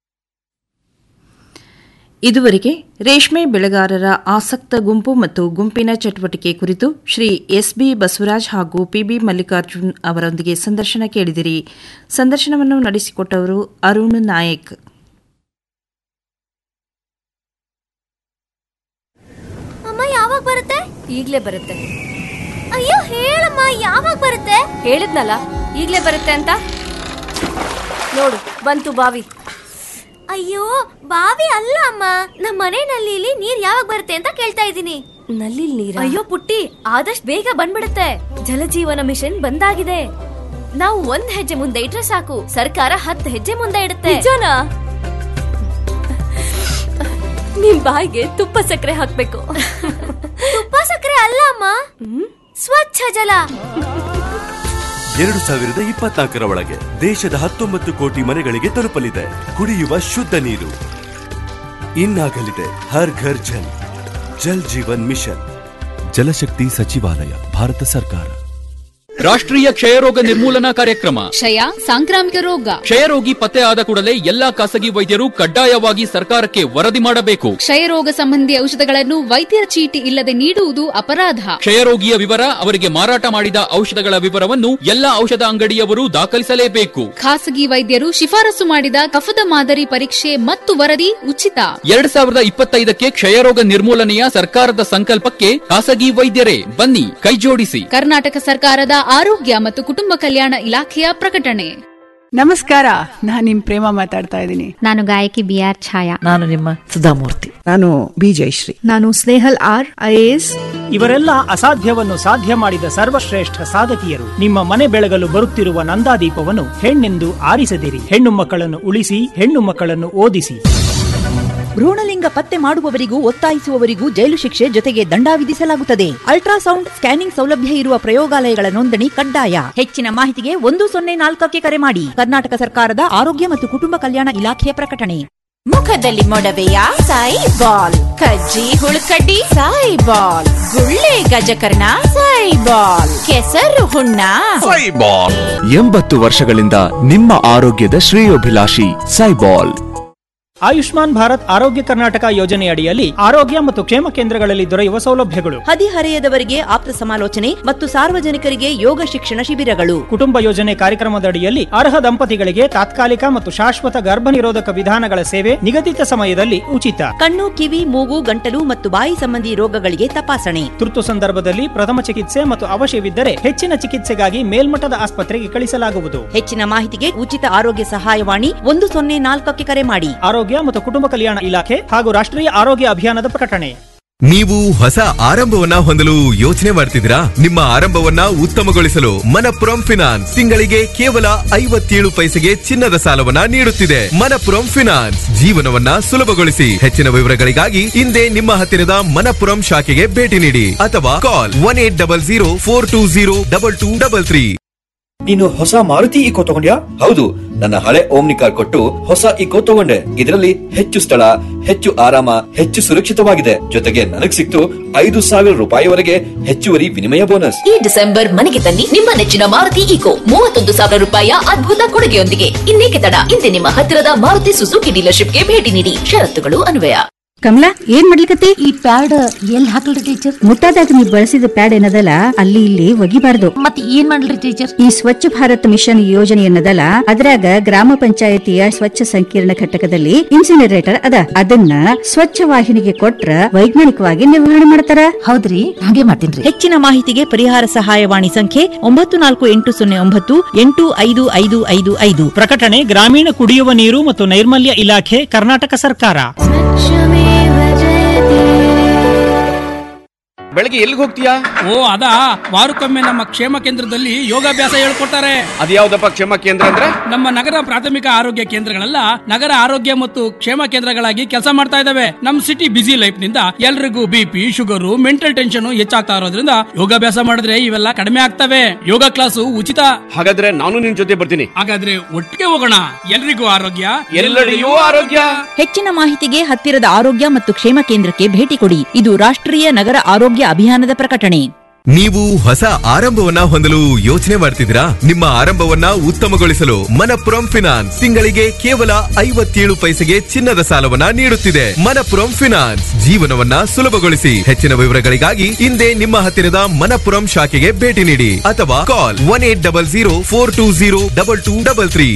ಇದುವರೆಗೆ ರೇಷ್ಮೆ ಬೆಳೆಗಾರರ ಆಸಕ್ತ ಗುಂಪು ಮತ್ತು ಗುಂಪಿನ ಚಟುವಟಿಕೆ ಕುರಿತು ಶ್ರೀ ಎಸ್ಬಿ ಬಸವರಾಜ್ ಹಾಗೂ ಪಿಬಿ ಮಲ್ಲಿಕಾರ್ಜುನ್ ಅವರೊಂದಿಗೆ ಸಂದರ್ಶನ ಕೇಳಿದಿರಿ ಸಂದರ್ಶನವನ್ನು ನಡೆಸಿಕೊಟ್ಟವರು ಅರುಣ್ ನಾಯಕ್ ಅಮ್ಮ ಯಾವಾಗ ಬರುತ್ತೆ ಈಗ್ಲೇ ಬರುತ್ತೆ ಅಯ್ಯೋ ಹೇಳಮ್ಮ ಯಾವಾಗ ಬರುತ್ತೆ ಹೇಳಿದ್ನಲ್ಲ ಈಗ್ಲೇ ಬರುತ್ತೆ ಅಂತ ನೋಡು ಬಂತು ಬಾವಿ ಅಯ್ಯೋ ಬಾವಿ ಅಲ್ಲ ಅಮ್ಮ ನಮ್ಮ ಮನೆ ನಲ್ಲಿಲಿ ನೀರ್ ಯಾವಾಗ ಬರುತ್ತೆ ಅಂತ ಕೇಳ್ತಾ ಇದ್ದೀನಿ ನಲ್ಲಿ ನೀರ ಅಯ್ಯೋ ಪುಟ್ಟಿ ಆದಷ್ಟು ಬೇಗ ಬಂದ್ಬಿಡುತ್ತೆ ಜಲಜೀವನ ಮಿಷನ್ ಬಂದಾಗಿದೆ ನಾವು ಒಂದ್ ಹೆಜ್ಜೆ ಮುಂದೆ ಇಟ್ರೆ ಸಾಕು ಸರ್ಕಾರ ಹತ್ತು ಹೆಜ್ಜೆ ಮುಂದೆ ಇಡುತ್ತೆ ನಿಜನಾ ನಿಮ್ ಬಾಯಿಗೆ ತುಪ್ಪ ಸಕ್ಕರೆ ಹಾಕ್ಬೇಕು ತುಪ್ಪ ಸಕ್ಕರೆ ಅಲ್ಲ ಅಮ್ಮ ಸ್ವಚ್ಛ ಜಲ ಎರಡು ಸಾವಿರದ ಇಪ್ಪತ್ನಾಲ್ಕರ ಒಳಗೆ ದೇಶದ ಹತ್ತೊಂಬತ್ತು ಕೋಟಿ ಮನೆಗಳಿಗೆ ತಲುಪಲಿದೆ ಕುಡಿಯುವ ಶುದ್ಧ ನೀರು ಇನ್ನಾಗಲಿದೆ ಹರ್ ಘರ್ ಜಲ್ ಜಲ್ ಜೀವನ್ ಮಿಷನ್ ಜಲಶಕ್ತಿ ಸಚಿವಾಲಯ ಭಾರತ ಸರ್ಕಾರ ರಾಷ್ಟ್ರೀಯ ಕ್ಷಯರೋಗ ನಿರ್ಮೂಲನಾ ಕಾರ್ಯಕ್ರಮ ಕ್ಷಯ ಸಾಂಕ್ರಾಮಿಕ ರೋಗ ಕ್ಷಯರೋಗಿ ಪತ್ತೆ ಆದ ಕೂಡಲೇ ಎಲ್ಲಾ ಖಾಸಗಿ ವೈದ್ಯರು ಕಡ್ಡಾಯವಾಗಿ ಸರ್ಕಾರಕ್ಕೆ ವರದಿ ಮಾಡಬೇಕು ಕ್ಷಯರೋಗ ಸಂಬಂಧಿ ಔಷಧಗಳನ್ನು ವೈದ್ಯರ ಚೀಟಿ ಇಲ್ಲದೆ ನೀಡುವುದು ಅಪರಾಧ ಕ್ಷಯರೋಗಿಯ ವಿವರ ಅವರಿಗೆ ಮಾರಾಟ ಮಾಡಿದ ಔಷಧಗಳ ವಿವರವನ್ನು ಎಲ್ಲಾ ಔಷಧ ಅಂಗಡಿಯವರು ದಾಖಲಿಸಲೇಬೇಕು ಖಾಸಗಿ ವೈದ್ಯರು ಶಿಫಾರಸು ಮಾಡಿದ ಕಫದ ಮಾದರಿ ಪರೀಕ್ಷೆ ಮತ್ತು ವರದಿ ಉಚಿತ ಎರಡ್ ಸಾವಿರದ ಇಪ್ಪತ್ತೈದಕ್ಕೆ ಕ್ಷಯರೋಗ ನಿರ್ಮೂಲನೆಯ ಸರ್ಕಾರದ ಸಂಕಲ್ಪಕ್ಕೆ ಖಾಸಗಿ ವೈದ್ಯರೇ ಬನ್ನಿ ಕೈಜೋಡಿಸಿ ಕರ್ನಾಟಕ ಸರ್ಕಾರದ ಆರೋಗ್ಯ ಮತ್ತು ಕುಟುಂಬ ಕಲ್ಯಾಣ ಇಲಾಖೆಯ ಪ್ರಕಟಣೆ ನಮಸ್ಕಾರ ನಾನು ನಿಮ್ ಪ್ರೇಮ ಮಾತಾಡ್ತಾ ಇದ್ದೀನಿ ನಾನು ಗಾಯಕಿ ಬಿ ಆರ್ ಛಾಯಾ ನಾನು ನಿಮ್ಮ ಸುಧಾಮೂರ್ತಿ ನಾನು ಬಿ ಜಯಶ್ರೀ ನಾನು ಸ್ನೇಹಲ್ ಆರ್ ಐಎಎಸ್ ಇವರೆಲ್ಲ ಅಸಾಧ್ಯವನ್ನು ಸಾಧ್ಯ ಮಾಡಿದ ಸರ್ವಶ್ರೇಷ್ಠ ಸಾಧಕಿಯರು ನಿಮ್ಮ ಮನೆ ಬೆಳಗಲು ಬರುತ್ತಿರುವ ನಂದಾದೀಪವನ್ನು ಹೆಣ್ಣೆಂದು ಆರಿಸದಿರಿ ಹೆಣ್ಣು ಮಕ್ಕಳನ್ನು ಉಳಿಸಿ ಹೆಣ್ಣು ಮಕ್ಕಳನ್ನು ಓದಿಸಿ ಭ್ರೂಣಲಿಂಗ ಪತ್ತೆ ಮಾಡುವವರಿಗೂ ಒತ್ತಾಯಿಸುವವರಿಗೂ ಜೈಲು ಶಿಕ್ಷೆ ಜೊತೆಗೆ ದಂಡ ವಿಧಿಸಲಾಗುತ್ತದೆ ಅಲ್ಟ್ರಾಸೌಂಡ್ ಸ್ಕ್ಯಾನಿಂಗ್ ಸೌಲಭ್ಯ ಇರುವ ಪ್ರಯೋಗಾಲಯಗಳ ನೋಂದಣಿ ಕಡ್ಡಾಯ ಹೆಚ್ಚಿನ ಮಾಹಿತಿಗೆ ಒಂದು ಸೊನ್ನೆ ನಾಲ್ಕಕ್ಕೆ ಕರೆ ಮಾಡಿ ಕರ್ನಾಟಕ ಸರ್ಕಾರದ ಆರೋಗ್ಯ ಮತ್ತು ಕುಟುಂಬ ಕಲ್ಯಾಣ ಇಲಾಖೆಯ ಪ್ರಕಟಣೆ ಮುಖದಲ್ಲಿ ಮೊಡವೆಯ ಸಾಯಿ ಬಾಲ್ ಕಜ್ಜಿ ಹುಳುಕಡ್ಡಿ ಸಾಯಿ ಬಾಲ್ ಗುಳ್ಳೆ ಗಜಕರ್ಣ ಸಾಯಿ ಬಾಲ್ ಕೆಸರು ಹುಣ್ಣ ಎಂಬತ್ತು ವರ್ಷಗಳಿಂದ ನಿಮ್ಮ ಆರೋಗ್ಯದ ಶ್ರೇಯೋಭಿಲಾಷಿ ಸೈಬಾಲ್ ಆಯುಷ್ಮಾನ್ ಭಾರತ್ ಆರೋಗ್ಯ ಕರ್ನಾಟಕ ಯೋಜನೆಯಡಿಯಲ್ಲಿ ಆರೋಗ್ಯ ಮತ್ತು ಕ್ಷೇಮ ಕೇಂದ್ರಗಳಲ್ಲಿ ದೊರೆಯುವ ಸೌಲಭ್ಯಗಳು ಹದಿಹರೆಯದವರಿಗೆ ಆಪ್ತ ಸಮಾಲೋಚನೆ ಮತ್ತು ಸಾರ್ವಜನಿಕರಿಗೆ ಯೋಗ ಶಿಕ್ಷಣ ಶಿಬಿರಗಳು ಕುಟುಂಬ ಯೋಜನೆ ಕಾರ್ಯಕ್ರಮದಡಿಯಲ್ಲಿ ಅರ್ಹ ದಂಪತಿಗಳಿಗೆ ತಾತ್ಕಾಲಿಕ ಮತ್ತು ಶಾಶ್ವತ ಗರ್ಭ ನಿರೋಧಕ ವಿಧಾನಗಳ ಸೇವೆ ನಿಗದಿತ ಸಮಯದಲ್ಲಿ ಉಚಿತ ಕಣ್ಣು ಕಿವಿ ಮೂಗು ಗಂಟಲು ಮತ್ತು ಬಾಯಿ ಸಂಬಂಧಿ ರೋಗಗಳಿಗೆ ತಪಾಸಣೆ ತುರ್ತು ಸಂದರ್ಭದಲ್ಲಿ ಪ್ರಥಮ ಚಿಕಿತ್ಸೆ ಮತ್ತು ಅವಶ್ಯವಿದ್ದರೆ ಹೆಚ್ಚಿನ ಚಿಕಿತ್ಸೆಗಾಗಿ ಮೇಲ್ಮಟ್ಟದ ಆಸ್ಪತ್ರೆಗೆ ಕಳಿಸಲಾಗುವುದು ಹೆಚ್ಚಿನ ಮಾಹಿತಿಗೆ ಉಚಿತ ಆರೋಗ್ಯ ಸಹಾಯವಾಣಿ ಒಂದು ಸೊನ್ನೆ ನಾಲ್ಕಕ್ಕೆ ಕರೆ ಮಾಡಿ ಆರೋಗ್ಯ ಮತ್ತು ಕುಟುಂಬ ಕಲ್ಯಾಣ ಇಲಾಖೆ ಹಾಗೂ ರಾಷ್ಟ್ರೀಯ ಆರೋಗ್ಯ ಅಭಿಯಾನದ ಪ್ರಕಟಣೆ ನೀವು ಹೊಸ ಆರಂಭವನ್ನ ಹೊಂದಲು ಯೋಚನೆ ಮಾಡ್ತಿದ್ದೀರಾ ನಿಮ್ಮ ಆರಂಭವನ್ನ ಉತ್ತಮಗೊಳಿಸಲು ಮನಪುರಂ ಫಿನಾನ್ಸ್ ತಿಂಗಳಿಗೆ ಕೇವಲ ಐವತ್ತೇಳು ಪೈಸೆಗೆ ಚಿನ್ನದ ಸಾಲವನ್ನ ನೀಡುತ್ತಿದೆ ಮನಪುರಂ ಫಿನಾನ್ಸ್ ಜೀವನವನ್ನ ಸುಲಭಗೊಳಿಸಿ ಹೆಚ್ಚಿನ ವಿವರಗಳಿಗಾಗಿ ಹಿಂದೆ ನಿಮ್ಮ ಹತ್ತಿರದ ಮನಪುರಂ ಶಾಖೆಗೆ ಭೇಟಿ ನೀಡಿ ಅಥವಾ call one eight double zero four two zero double two double three ನೀನು ಹೊಸ ಮಾರುತಿ ಇಕೋ ತಗೊಂಡ್ಯಾ ಹೌದು ನನ್ನ ಹಳೆ ಓಮ್ನಿ ಕಾರ್ ಕೊಟ್ಟು ಹೊಸ ಇಕೋ ತಗೊಂಡೆ ಇದರಲ್ಲಿ ಹೆಚ್ಚು ಸ್ಥಳ ಹೆಚ್ಚು ಆರಾಮ ಹೆಚ್ಚು ಸುರಕ್ಷಿತವಾಗಿದೆ ಜೊತೆಗೆ ನನಗ್ ಸಿಕ್ತು ಐದು ಸಾವಿರ ರೂಪಾಯಿವರೆಗೆ ಹೆಚ್ಚುವರಿ ವಿನಿಮಯ ಬೋನಸ್ ಈ ಡಿಸೆಂಬರ್ ಮನೆಗೆ ತನ್ನಿ ನಿಮ್ಮ ನೆಚ್ಚಿನ ಮಾರುತಿ ಈಕೋ ಮೂವತ್ತೊಂದು ಸಾವಿರ ರೂಪಾಯಿಯ ಅದ್ಭುತ ಕೊಡುಗೆಯೊಂದಿಗೆ ಇನ್ನೇಕೆ ತಡ ಇಂದೇ ನಿಮ್ಮ ಹತ್ತಿರದ ಮಾರುತಿ ಸುಜುಕಿ ಡೀಲರ್ಶಿಪ್ಗೆ ಭೇಟಿ ನೀಡಿ ಷರತ್ತುಗಳು ಅನ್ವಯ ಕಮಲಾ ಏನ್ ಮಾಡ್ಲಿಕತ್ತಿ ಈ ಪ್ಯಾಡ್ ಎಲ್ಲಿ ಹಾಕಲ್ರಿ ಟೀಚರ್ ಮುಟ್ಟಾದಾಗ ನೀವು ಬಳಸಿದ ಪ್ಯಾಡ್ ಏನದಲ್ಲ ಅಲ್ಲಿ ಇಲ್ಲಿ ಒಗಿಬಾರ್ದು ಮತ್ತೆ ಏನ್ ಮಾಡ್ಲಿ ಟೀಚರ್ ಈ ಸ್ವಚ್ಛ ಭಾರತ್ ಮಿಷನ್ ಯೋಜನೆ ಏನದಲ್ಲ ಅದ್ರಾಗ ಗ್ರಾಮ ಪಂಚಾಯತಿಯ ಸ್ವಚ್ಛ ಸಂಕೀರ್ಣ ಘಟಕದಲ್ಲಿ ಇನ್ಸಿನರೇಟರ್ ಅದ ಅದನ್ನ ಸ್ವಚ್ಛ ವಾಹಿನಿಗೆ ಕೊಟ್ರ ವೈಜ್ಞಾನಿಕವಾಗಿ ನಿರ್ವಹಣೆ ಮಾಡ್ತಾರ ಹೌದ್ರಿ ಹಾಗೆ ಮಾಡ್ತೀನಿ ಹೆಚ್ಚಿನ ಮಾಹಿತಿಗೆ ಪರಿಹಾರ ಸಹಾಯವಾಣಿ ಸಂಖ್ಯೆ ಒಂಬತ್ತು ನಾಲ್ಕು ಎಂಟು ಸೊನ್ನೆ ಒಂಬತ್ತು ಎಂಟು ಐದು ಐದು ಐದು ಐದು ಪ್ರಕಟಣೆ ಗ್ರಾಮೀಣ ಕುಡಿಯುವ ನೀರು ಮತ್ತು ನೈರ್ಮಲ್ಯ ಇಲಾಖೆ ಕರ್ನಾಟಕ ಸರ್ಕಾರ ಬೆಳಗ್ಗೆ ಎಲ್ಲಿಗೆ ಹೋಗ್ತೀಯಾ ಓ ಅದಾ ವಾರಕ್ಕೊಮ್ಮೆ ನಮ್ಮ ಕ್ಷೇಮ ಕೇಂದ್ರದಲ್ಲಿ ಯೋಗಾಭ್ಯಾಸ ಹೇಳ್ಕೊಡ್ತಾರೆ ಅದ್ಯಾವ್ದಪ್ಪ ಕ್ಷೇಮ ಕೇಂದ್ರ ಅಂದ್ರೆ ನಮ್ಮ ನಗರ ಪ್ರಾಥಮಿಕ ಆರೋಗ್ಯ ಕೇಂದ್ರಗಳೆಲ್ಲ ನಗರ ಆರೋಗ್ಯ ಮತ್ತು ಕ್ಷೇಮ ಕೇಂದ್ರಗಳಾಗಿ ಕೆಲಸ ಮಾಡ್ತಾ ಇದಾವೆ ನಮ್ ಸಿಟಿ ಬಿಸಿ ಲೈಫ್ ನಿಂದ ಎಲ್ರಿಗೂ ಬಿಪಿ ಶುಗರು ಮೆಂಟಲ್ ಟೆನ್ಷನ್ ಹೆಚ್ಚಾಗ್ತಾ ಇರೋದ್ರಿಂದ ಯೋಗಾಭ್ಯಾಸ ಮಾಡಿದ್ರೆ ಇವೆಲ್ಲ ಕಡಿಮೆ ಆಗ್ತವೆ ಯೋಗ ಕ್ಲಾಸು ಉಚಿತ ಹಾಗಾದ್ರೆ ನಾನು ನಿನ್ ಜೊತೆ ಬರ್ತೀನಿ ಹಾಗಾದ್ರೆ ಒಟ್ಟಿಗೆ ಹೋಗೋಣ ಎಲ್ರಿಗೂ ಆರೋಗ್ಯ ಎಲ್ಲೆಡೆಯೂ ಆರೋಗ್ಯ ಹೆಚ್ಚಿನ ಮಾಹಿತಿಗೆ ಹತ್ತಿರದ ಆರೋಗ್ಯ ಮತ್ತು ಕ್ಷೇಮ ಕೇಂದ್ರಕ್ಕೆ ಭೇಟಿ ಕೊಡಿ ಇದು ರಾಷ್ಟ್ರೀಯ ನಗರ ಆರೋಗ್ಯ ಅಭಿಯಾನದ ಪ್ರಕಟಣೆ ನೀವು ಹೊಸ ಆರಂಭವನ್ನ ಹೊಂದಲು ಯೋಚನೆ ಮಾಡ್ತಿದ್ದೀರಾ ನಿಮ್ಮ ಆರಂಭವನ್ನ ಉತ್ತಮಗೊಳಿಸಲು ಮನಪುರಂ ಫಿನಾನ್ಸ್ ತಿಂಗಳಿಗೆ ಕೇವಲ ಐವತ್ತೇಳು ಪೈಸೆಗೆ ಚಿನ್ನದ ಸಾಲವನ್ನ ನೀಡುತ್ತಿದೆ ಮನಪುರಂ ಫಿನಾನ್ಸ್ ಜೀವನವನ್ನ ಸುಲಭಗೊಳಿಸಿ ಹೆಚ್ಚಿನ ವಿವರಗಳಿಗಾಗಿ ಹಿಂದೆ ನಿಮ್ಮ ಹತ್ತಿರದ ಮನಪುರಂ ಶಾಖೆಗೆ ಭೇಟಿ ನೀಡಿ ಅಥವಾ call one eight double zero four two zero double two double three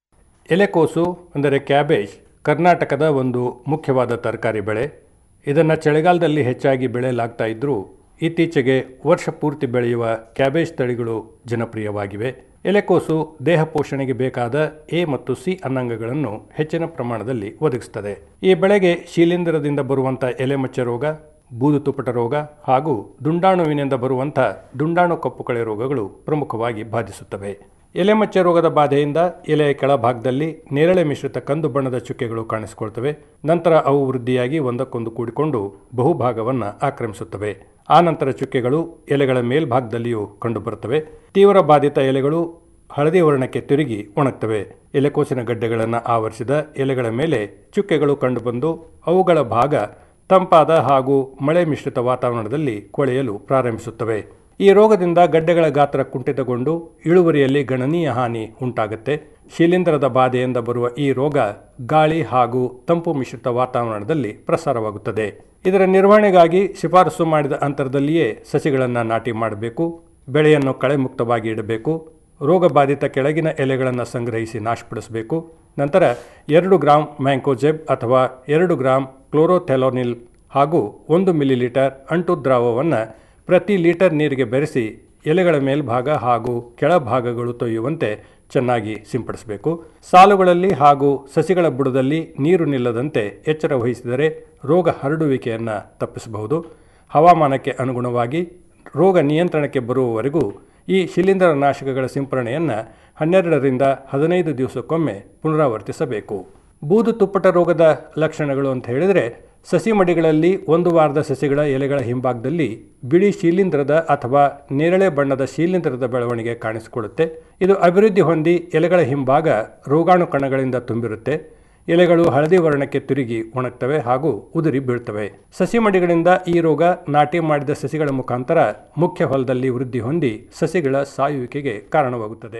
ಎಲೆಕೋಸು ಅಂದರೆ ಕ್ಯಾಬೇಜ್ ಕರ್ನಾಟಕದ ಒಂದು ಮುಖ್ಯವಾದ ತರಕಾರಿ ಬೆಳೆ ಇದನ್ನು ಚಳಿಗಾಲದಲ್ಲಿ ಹೆಚ್ಚಾಗಿ ಬೆಳೆಯಲಾಗ್ತಾ ಇದ್ದರೂ ಇತ್ತೀಚೆಗೆ ವರ್ಷ ಪೂರ್ತಿ ಬೆಳೆಯುವ ಕ್ಯಾಬೇಜ್ ತಳಿಗಳು ಜನಪ್ರಿಯವಾಗಿವೆ ಎಲೆಕೋಸು ದೇಹ ಪೋಷಣೆಗೆ ಬೇಕಾದ ಎ ಮತ್ತು ಸಿ ಅನ್ನಾಂಗಗಳನ್ನು ಹೆಚ್ಚಿನ ಪ್ರಮಾಣದಲ್ಲಿ ಒದಗಿಸುತ್ತದೆ ಈ ಬೆಳೆಗೆ ಶಿಲೀಂಧ್ರದಿಂದ ಬರುವಂಥ ಎಲೆಮಚ್ಚ ರೋಗ ಬೂದು ತುಪ್ಪಟ ರೋಗ ಹಾಗೂ ದುಂಡಾಣುವಿನಿಂದ ಬರುವಂಥ ದುಂಡಾಣು ಕಪ್ಪುಕಳೆ ರೋಗಗಳು ಪ್ರಮುಖವಾಗಿ ಬಾಧಿಸುತ್ತವೆ ಎಲೆಮಚ್ಚೆ ರೋಗದ ಬಾಧೆಯಿಂದ ಎಲೆಯ ಕೆಳಭಾಗದಲ್ಲಿ ನೇರಳೆ ಮಿಶ್ರಿತ ಕಂದು ಬಣ್ಣದ ಚುಕ್ಕೆಗಳು ಕಾಣಿಸಿಕೊಳ್ತವೆ ನಂತರ ಅವು ವೃದ್ಧಿಯಾಗಿ ಒಂದಕ್ಕೊಂದು ಕೂಡಿಕೊಂಡು ಬಹುಭಾಗವನ್ನು ಆಕ್ರಮಿಸುತ್ತವೆ ಆ ನಂತರ ಚುಕ್ಕೆಗಳು ಎಲೆಗಳ ಮೇಲ್ಭಾಗದಲ್ಲಿಯೂ ಕಂಡುಬರುತ್ತವೆ ತೀವ್ರ ಬಾಧಿತ ಎಲೆಗಳು ಹಳದಿ ವರ್ಣಕ್ಕೆ ತಿರುಗಿ ಒಣಗ್ತವೆ ಎಲೆಕೋಸಿನ ಗಡ್ಡೆಗಳನ್ನು ಆವರಿಸಿದ ಎಲೆಗಳ ಮೇಲೆ ಚುಕ್ಕೆಗಳು ಕಂಡುಬಂದು ಅವುಗಳ ಭಾಗ ತಂಪಾದ ಹಾಗೂ ಮಳೆ ಮಿಶ್ರಿತ ವಾತಾವರಣದಲ್ಲಿ ಕೊಳೆಯಲು ಪ್ರಾರಂಭಿಸುತ್ತವೆ ಈ ರೋಗದಿಂದ ಗಡ್ಡೆಗಳ ಗಾತ್ರ ಕುಂಠಿತಗೊಂಡು ಇಳುವರಿಯಲ್ಲಿ ಗಣನೀಯ ಹಾನಿ ಉಂಟಾಗುತ್ತೆ ಶಿಲೀಂಧ್ರದ ಬಾಧೆಯಿಂದ ಬರುವ ಈ ರೋಗ ಗಾಳಿ ಹಾಗೂ ತಂಪು ಮಿಶ್ರಿತ ವಾತಾವರಣದಲ್ಲಿ ಪ್ರಸಾರವಾಗುತ್ತದೆ ಇದರ ನಿರ್ವಹಣೆಗಾಗಿ ಶಿಫಾರಸು ಮಾಡಿದ ಅಂತರದಲ್ಲಿಯೇ ಸಸಿಗಳನ್ನು ನಾಟಿ ಮಾಡಬೇಕು ಬೆಳೆಯನ್ನು ಕಳೆ ಮುಕ್ತವಾಗಿ ಇಡಬೇಕು ರೋಗ ಬಾಧಿತ ಕೆಳಗಿನ ಎಲೆಗಳನ್ನು ಸಂಗ್ರಹಿಸಿ ನಾಶಪಡಿಸಬೇಕು ನಂತರ ಎರಡು ಗ್ರಾಂ ಮ್ಯಾಂಕೋಜೆಬ್ ಅಥವಾ ಎರಡು ಗ್ರಾಂ ಕ್ಲೋರೋಥೆಲೋನಿಲ್ ಹಾಗೂ ಒಂದು ಮಿಲಿಲೀಟರ್ ಅಂಟು ದ್ರಾವವನ್ನು ಪ್ರತಿ ಲೀಟರ್ ನೀರಿಗೆ ಬೆರೆಸಿ ಎಲೆಗಳ ಮೇಲ್ಭಾಗ ಹಾಗೂ ಕೆಳಭಾಗಗಳು ತೊಯ್ಯುವಂತೆ ಚೆನ್ನಾಗಿ ಸಿಂಪಡಿಸಬೇಕು ಸಾಲುಗಳಲ್ಲಿ ಹಾಗೂ ಸಸಿಗಳ ಬುಡದಲ್ಲಿ ನೀರು ನಿಲ್ಲದಂತೆ ಎಚ್ಚರ ವಹಿಸಿದರೆ ರೋಗ ಹರಡುವಿಕೆಯನ್ನು ತಪ್ಪಿಸಬಹುದು ಹವಾಮಾನಕ್ಕೆ ಅನುಗುಣವಾಗಿ ರೋಗ ನಿಯಂತ್ರಣಕ್ಕೆ ಬರುವವರೆಗೂ ಈ ಶಿಲೀಂಧ್ರ ನಾಶಕಗಳ ಸಿಂಪರಣೆಯನ್ನು ಹನ್ನೆರಡರಿಂದ ಹದಿನೈದು ದಿವಸಕ್ಕೊಮ್ಮೆ ಪುನರಾವರ್ತಿಸಬೇಕು ಬೂದು ತುಪ್ಪಟ ರೋಗದ ಲಕ್ಷಣಗಳು ಅಂತ ಹೇಳಿದರೆ ಸಸಿ ಮಡಿಗಳಲ್ಲಿ ಒಂದು ವಾರದ ಸಸಿಗಳ ಎಲೆಗಳ ಹಿಂಭಾಗದಲ್ಲಿ ಬಿಳಿ ಶಿಲೀಂಧ್ರದ ಅಥವಾ ನೇರಳೆ ಬಣ್ಣದ ಶಿಲೀಂಧ್ರದ ಬೆಳವಣಿಗೆ ಕಾಣಿಸಿಕೊಳ್ಳುತ್ತೆ ಇದು ಅಭಿವೃದ್ಧಿ ಹೊಂದಿ ಎಲೆಗಳ ಹಿಂಭಾಗ ರೋಗಾಣು ಕಣಗಳಿಂದ ತುಂಬಿರುತ್ತೆ ಎಲೆಗಳು ಹಳದಿ ವರ್ಣಕ್ಕೆ ತಿರುಗಿ ಒಣಗ್ತವೆ ಹಾಗೂ ಉದುರಿ ಬೀಳ್ತವೆ ಸಸಿ ಮಡಿಗಳಿಂದ ಈ ರೋಗ ನಾಟಿ ಮಾಡಿದ ಸಸಿಗಳ ಮುಖಾಂತರ ಮುಖ್ಯ ಹೊಲದಲ್ಲಿ ವೃದ್ಧಿ ಹೊಂದಿ ಸಸಿಗಳ ಸಾಯುವಿಕೆಗೆ ಕಾರಣವಾಗುತ್ತದೆ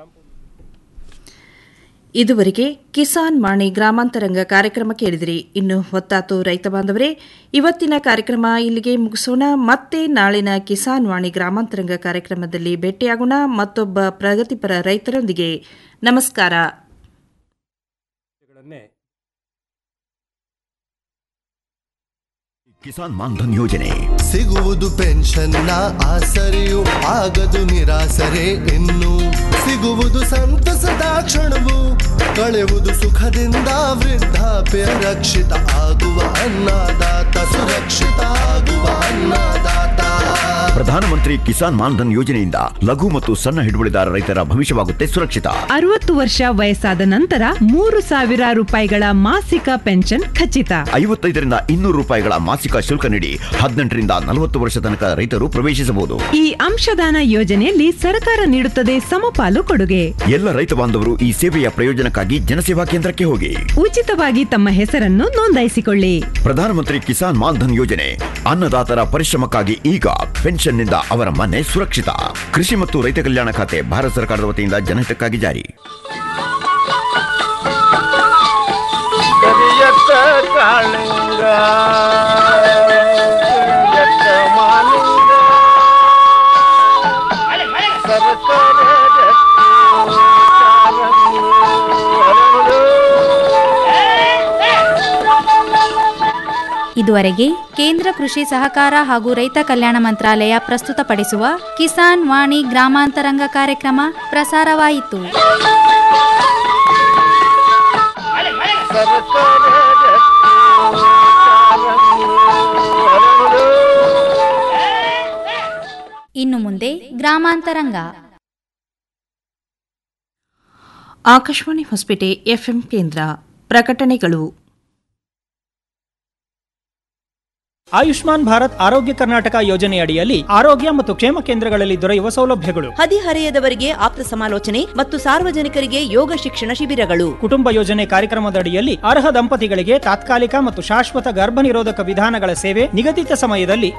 ಇದುವರೆಗೆ ಕಿಸಾನ್ ವಾಣಿ ಗ್ರಾಮಾಂತರಂಗ ಕಾರ್ಯಕ್ರಮ ಕೇಳಿದಿರಿ ಇನ್ನು ಹೊತ್ತಾತು ರೈತ ಬಾಂಧವರೇ ಇವತ್ತಿನ ಕಾರ್ಯಕ್ರಮ ಇಲ್ಲಿಗೆ ಮುಗಿಸೋಣ ಮತ್ತೆ ನಾಳಿನ ಕಿಸಾನ್ ವಾಣಿ ಗ್ರಾಮಾಂತರಂಗ ಕಾರ್ಯಕ್ರಮದಲ್ಲಿ ಭೇಟಿಯಾಗೋಣ ಮತ್ತೊಬ್ಬ ಪ್ರಗತಿಪರ ರೈತರೊಂದಿಗೆ ನಮಸ್ಕಾರ ಕಿಸಾನ್ ಮಾನ್ಧನ್ ಯೋಜನೆ ಸಿಗುವುದು ಪೆನ್ಷನ್ನ ಆಸರೆಯು ಆಗದು ನಿರಾಸರೆ ಇನ್ನು ಸಿಗುವುದು ಸಂತಸದ ಕ್ಷಣವು ಕಳೆಯುವುದು ಸುಖದಿಂದ ವೃದ್ಧಾಪ್ಯ ರಕ್ಷಿತ ಆಗುವ ಅನ್ನದಾತ ಸುರಕ್ಷಿತ ಆಗುವ ಅನ್ನದಾತ ಪ್ರಧಾನಮಂತ್ರಿ ಕಿಸಾನ್ ಮಾನ್ಧನ್ ಯೋಜನೆಯಿಂದ ಲಘು ಮತ್ತು ಸಣ್ಣ ಹಿಡುವಳಿದಾರ ರೈತರ ಭವಿಷ್ಯವಾಗುತ್ತೆ ಸುರಕ್ಷಿತ ಅರವತ್ತು ವರ್ಷ ವಯಸ್ಸಾದ ನಂತರ ಮೂರು ಸಾವಿರ ರೂಪಾಯಿಗಳ ಮಾಸಿಕ ಪೆನ್ಷನ್ ಖಚಿತ ಐವತ್ತೈದರಿಂದ ಇನ್ನೂರು ರೂಪಾಯಿಗಳ ಮಾಸಿಕ ಶುಲ್ಕ ನೀಡಿ ಹದಿನೆಂಟರಿಂದ ನಲವತ್ತು ವರ್ಷ ತನಕ ರೈತರು ಪ್ರವೇಶಿಸಬಹುದು ಈ ಅಂಶದಾನ ಯೋಜನೆಯಲ್ಲಿ ಸರ್ಕಾರ ನೀಡುತ್ತದೆ ಸಮಪಾಲು ಕೊಡುಗೆ ಎಲ್ಲ ರೈತ ಬಾಂಧವರು ಈ ಸೇವೆಯ ಪ್ರಯೋಜನಕ್ಕಾಗಿ ಜನಸೇವಾ ಕೇಂದ್ರಕ್ಕೆ ಹೋಗಿ ಉಚಿತವಾಗಿ ತಮ್ಮ ಹೆಸರನ್ನು ನೋಂದಾಯಿಸಿಕೊಳ್ಳಿ ಪ್ರಧಾನಮಂತ್ರಿ ಕಿಸಾನ್ ಮಾನ್ಧನ್ ಯೋಜನೆ ಅನ್ನದಾತರ ಪರಿಶ್ರಮಕ್ಕಾಗಿ ಈಗ ಪೆನ್ಷನ್ನಿಂದ ಅವರ ಮನೆ ಸುರಕ್ಷಿತ ಕೃಷಿ ಮತ್ತು ರೈತ ಕಲ್ಯಾಣ ಖಾತೆ ಭಾರತ ಸರ್ಕಾರದ ವತಿಯಿಂದ ಜನಹಿತಕ್ಕಾಗಿ ಜಾರಿ ಕರಿಯತ್ತ ಕಾಳಿಂಗ ಇದುವರೆಗೆ ಕೇಂದ್ರ ಕೃಷಿ ಸಹಕಾರ ಹಾಗೂ ರೈತ ಕಲ್ಯಾಣ ಮಂತ್ರಾಲಯ ಪ್ರಸ್ತುತಪಡಿಸುವ ಕಿಸಾನ್ ವಾಣಿ ಗ್ರಾಮಾಂತರಂಗ ಕಾರ್ಯಕ್ರಮ ಪ್ರಸಾರವಾಯಿತು ಇನ್ನು ಮುಂದೆ ಗ್ರಾಮಾಂತರಂಗ ಆಕಾಶವಾಣಿ ಹೊಸಪೇಟೆ ಎಫ್ಎಂ ಕೇಂದ್ರ ಪ್ರಕಟಣೆಗಳು ಆಯುಷ್ಮಾನ್ ಭಾರತ್ ಆರೋಗ್ಯ ಕರ್ನಾಟಕ ಯೋಜನೆಯಡಿಯಲ್ಲಿ ಆರೋಗ್ಯ ಮತ್ತು ಕ್ಷೇಮ ಕೇಂದ್ರಗಳಲ್ಲಿ ದೊರೆಯುವ ಸೌಲಭ್ಯಗಳು ಹದಿಹರೆಯದವರಿಗೆ ಆಪ್ತ ಸಮಾಲೋಚನೆ ಮತ್ತು ಸಾರ್ವಜನಿಕರಿಗೆ ಯೋಗ ಶಿಕ್ಷಣ ಶಿಬಿರಗಳು ಕುಟುಂಬ ಯೋಜನೆ ಕಾರ್ಯಕ್ರಮದಡಿಯಲ್ಲಿ ಅರ್ಹ ದಂಪತಿಗಳಿಗೆ ತಾತ್ಕಾಲಿಕ ಮತ್ತು ಶಾಶ್ವತ ಗರ್ಭ ನಿರೋಧಕ ವಿಧಾನಗಳ ಸೇವೆ ನಿಗದಿತ ಸಮಯದಲ್ಲಿ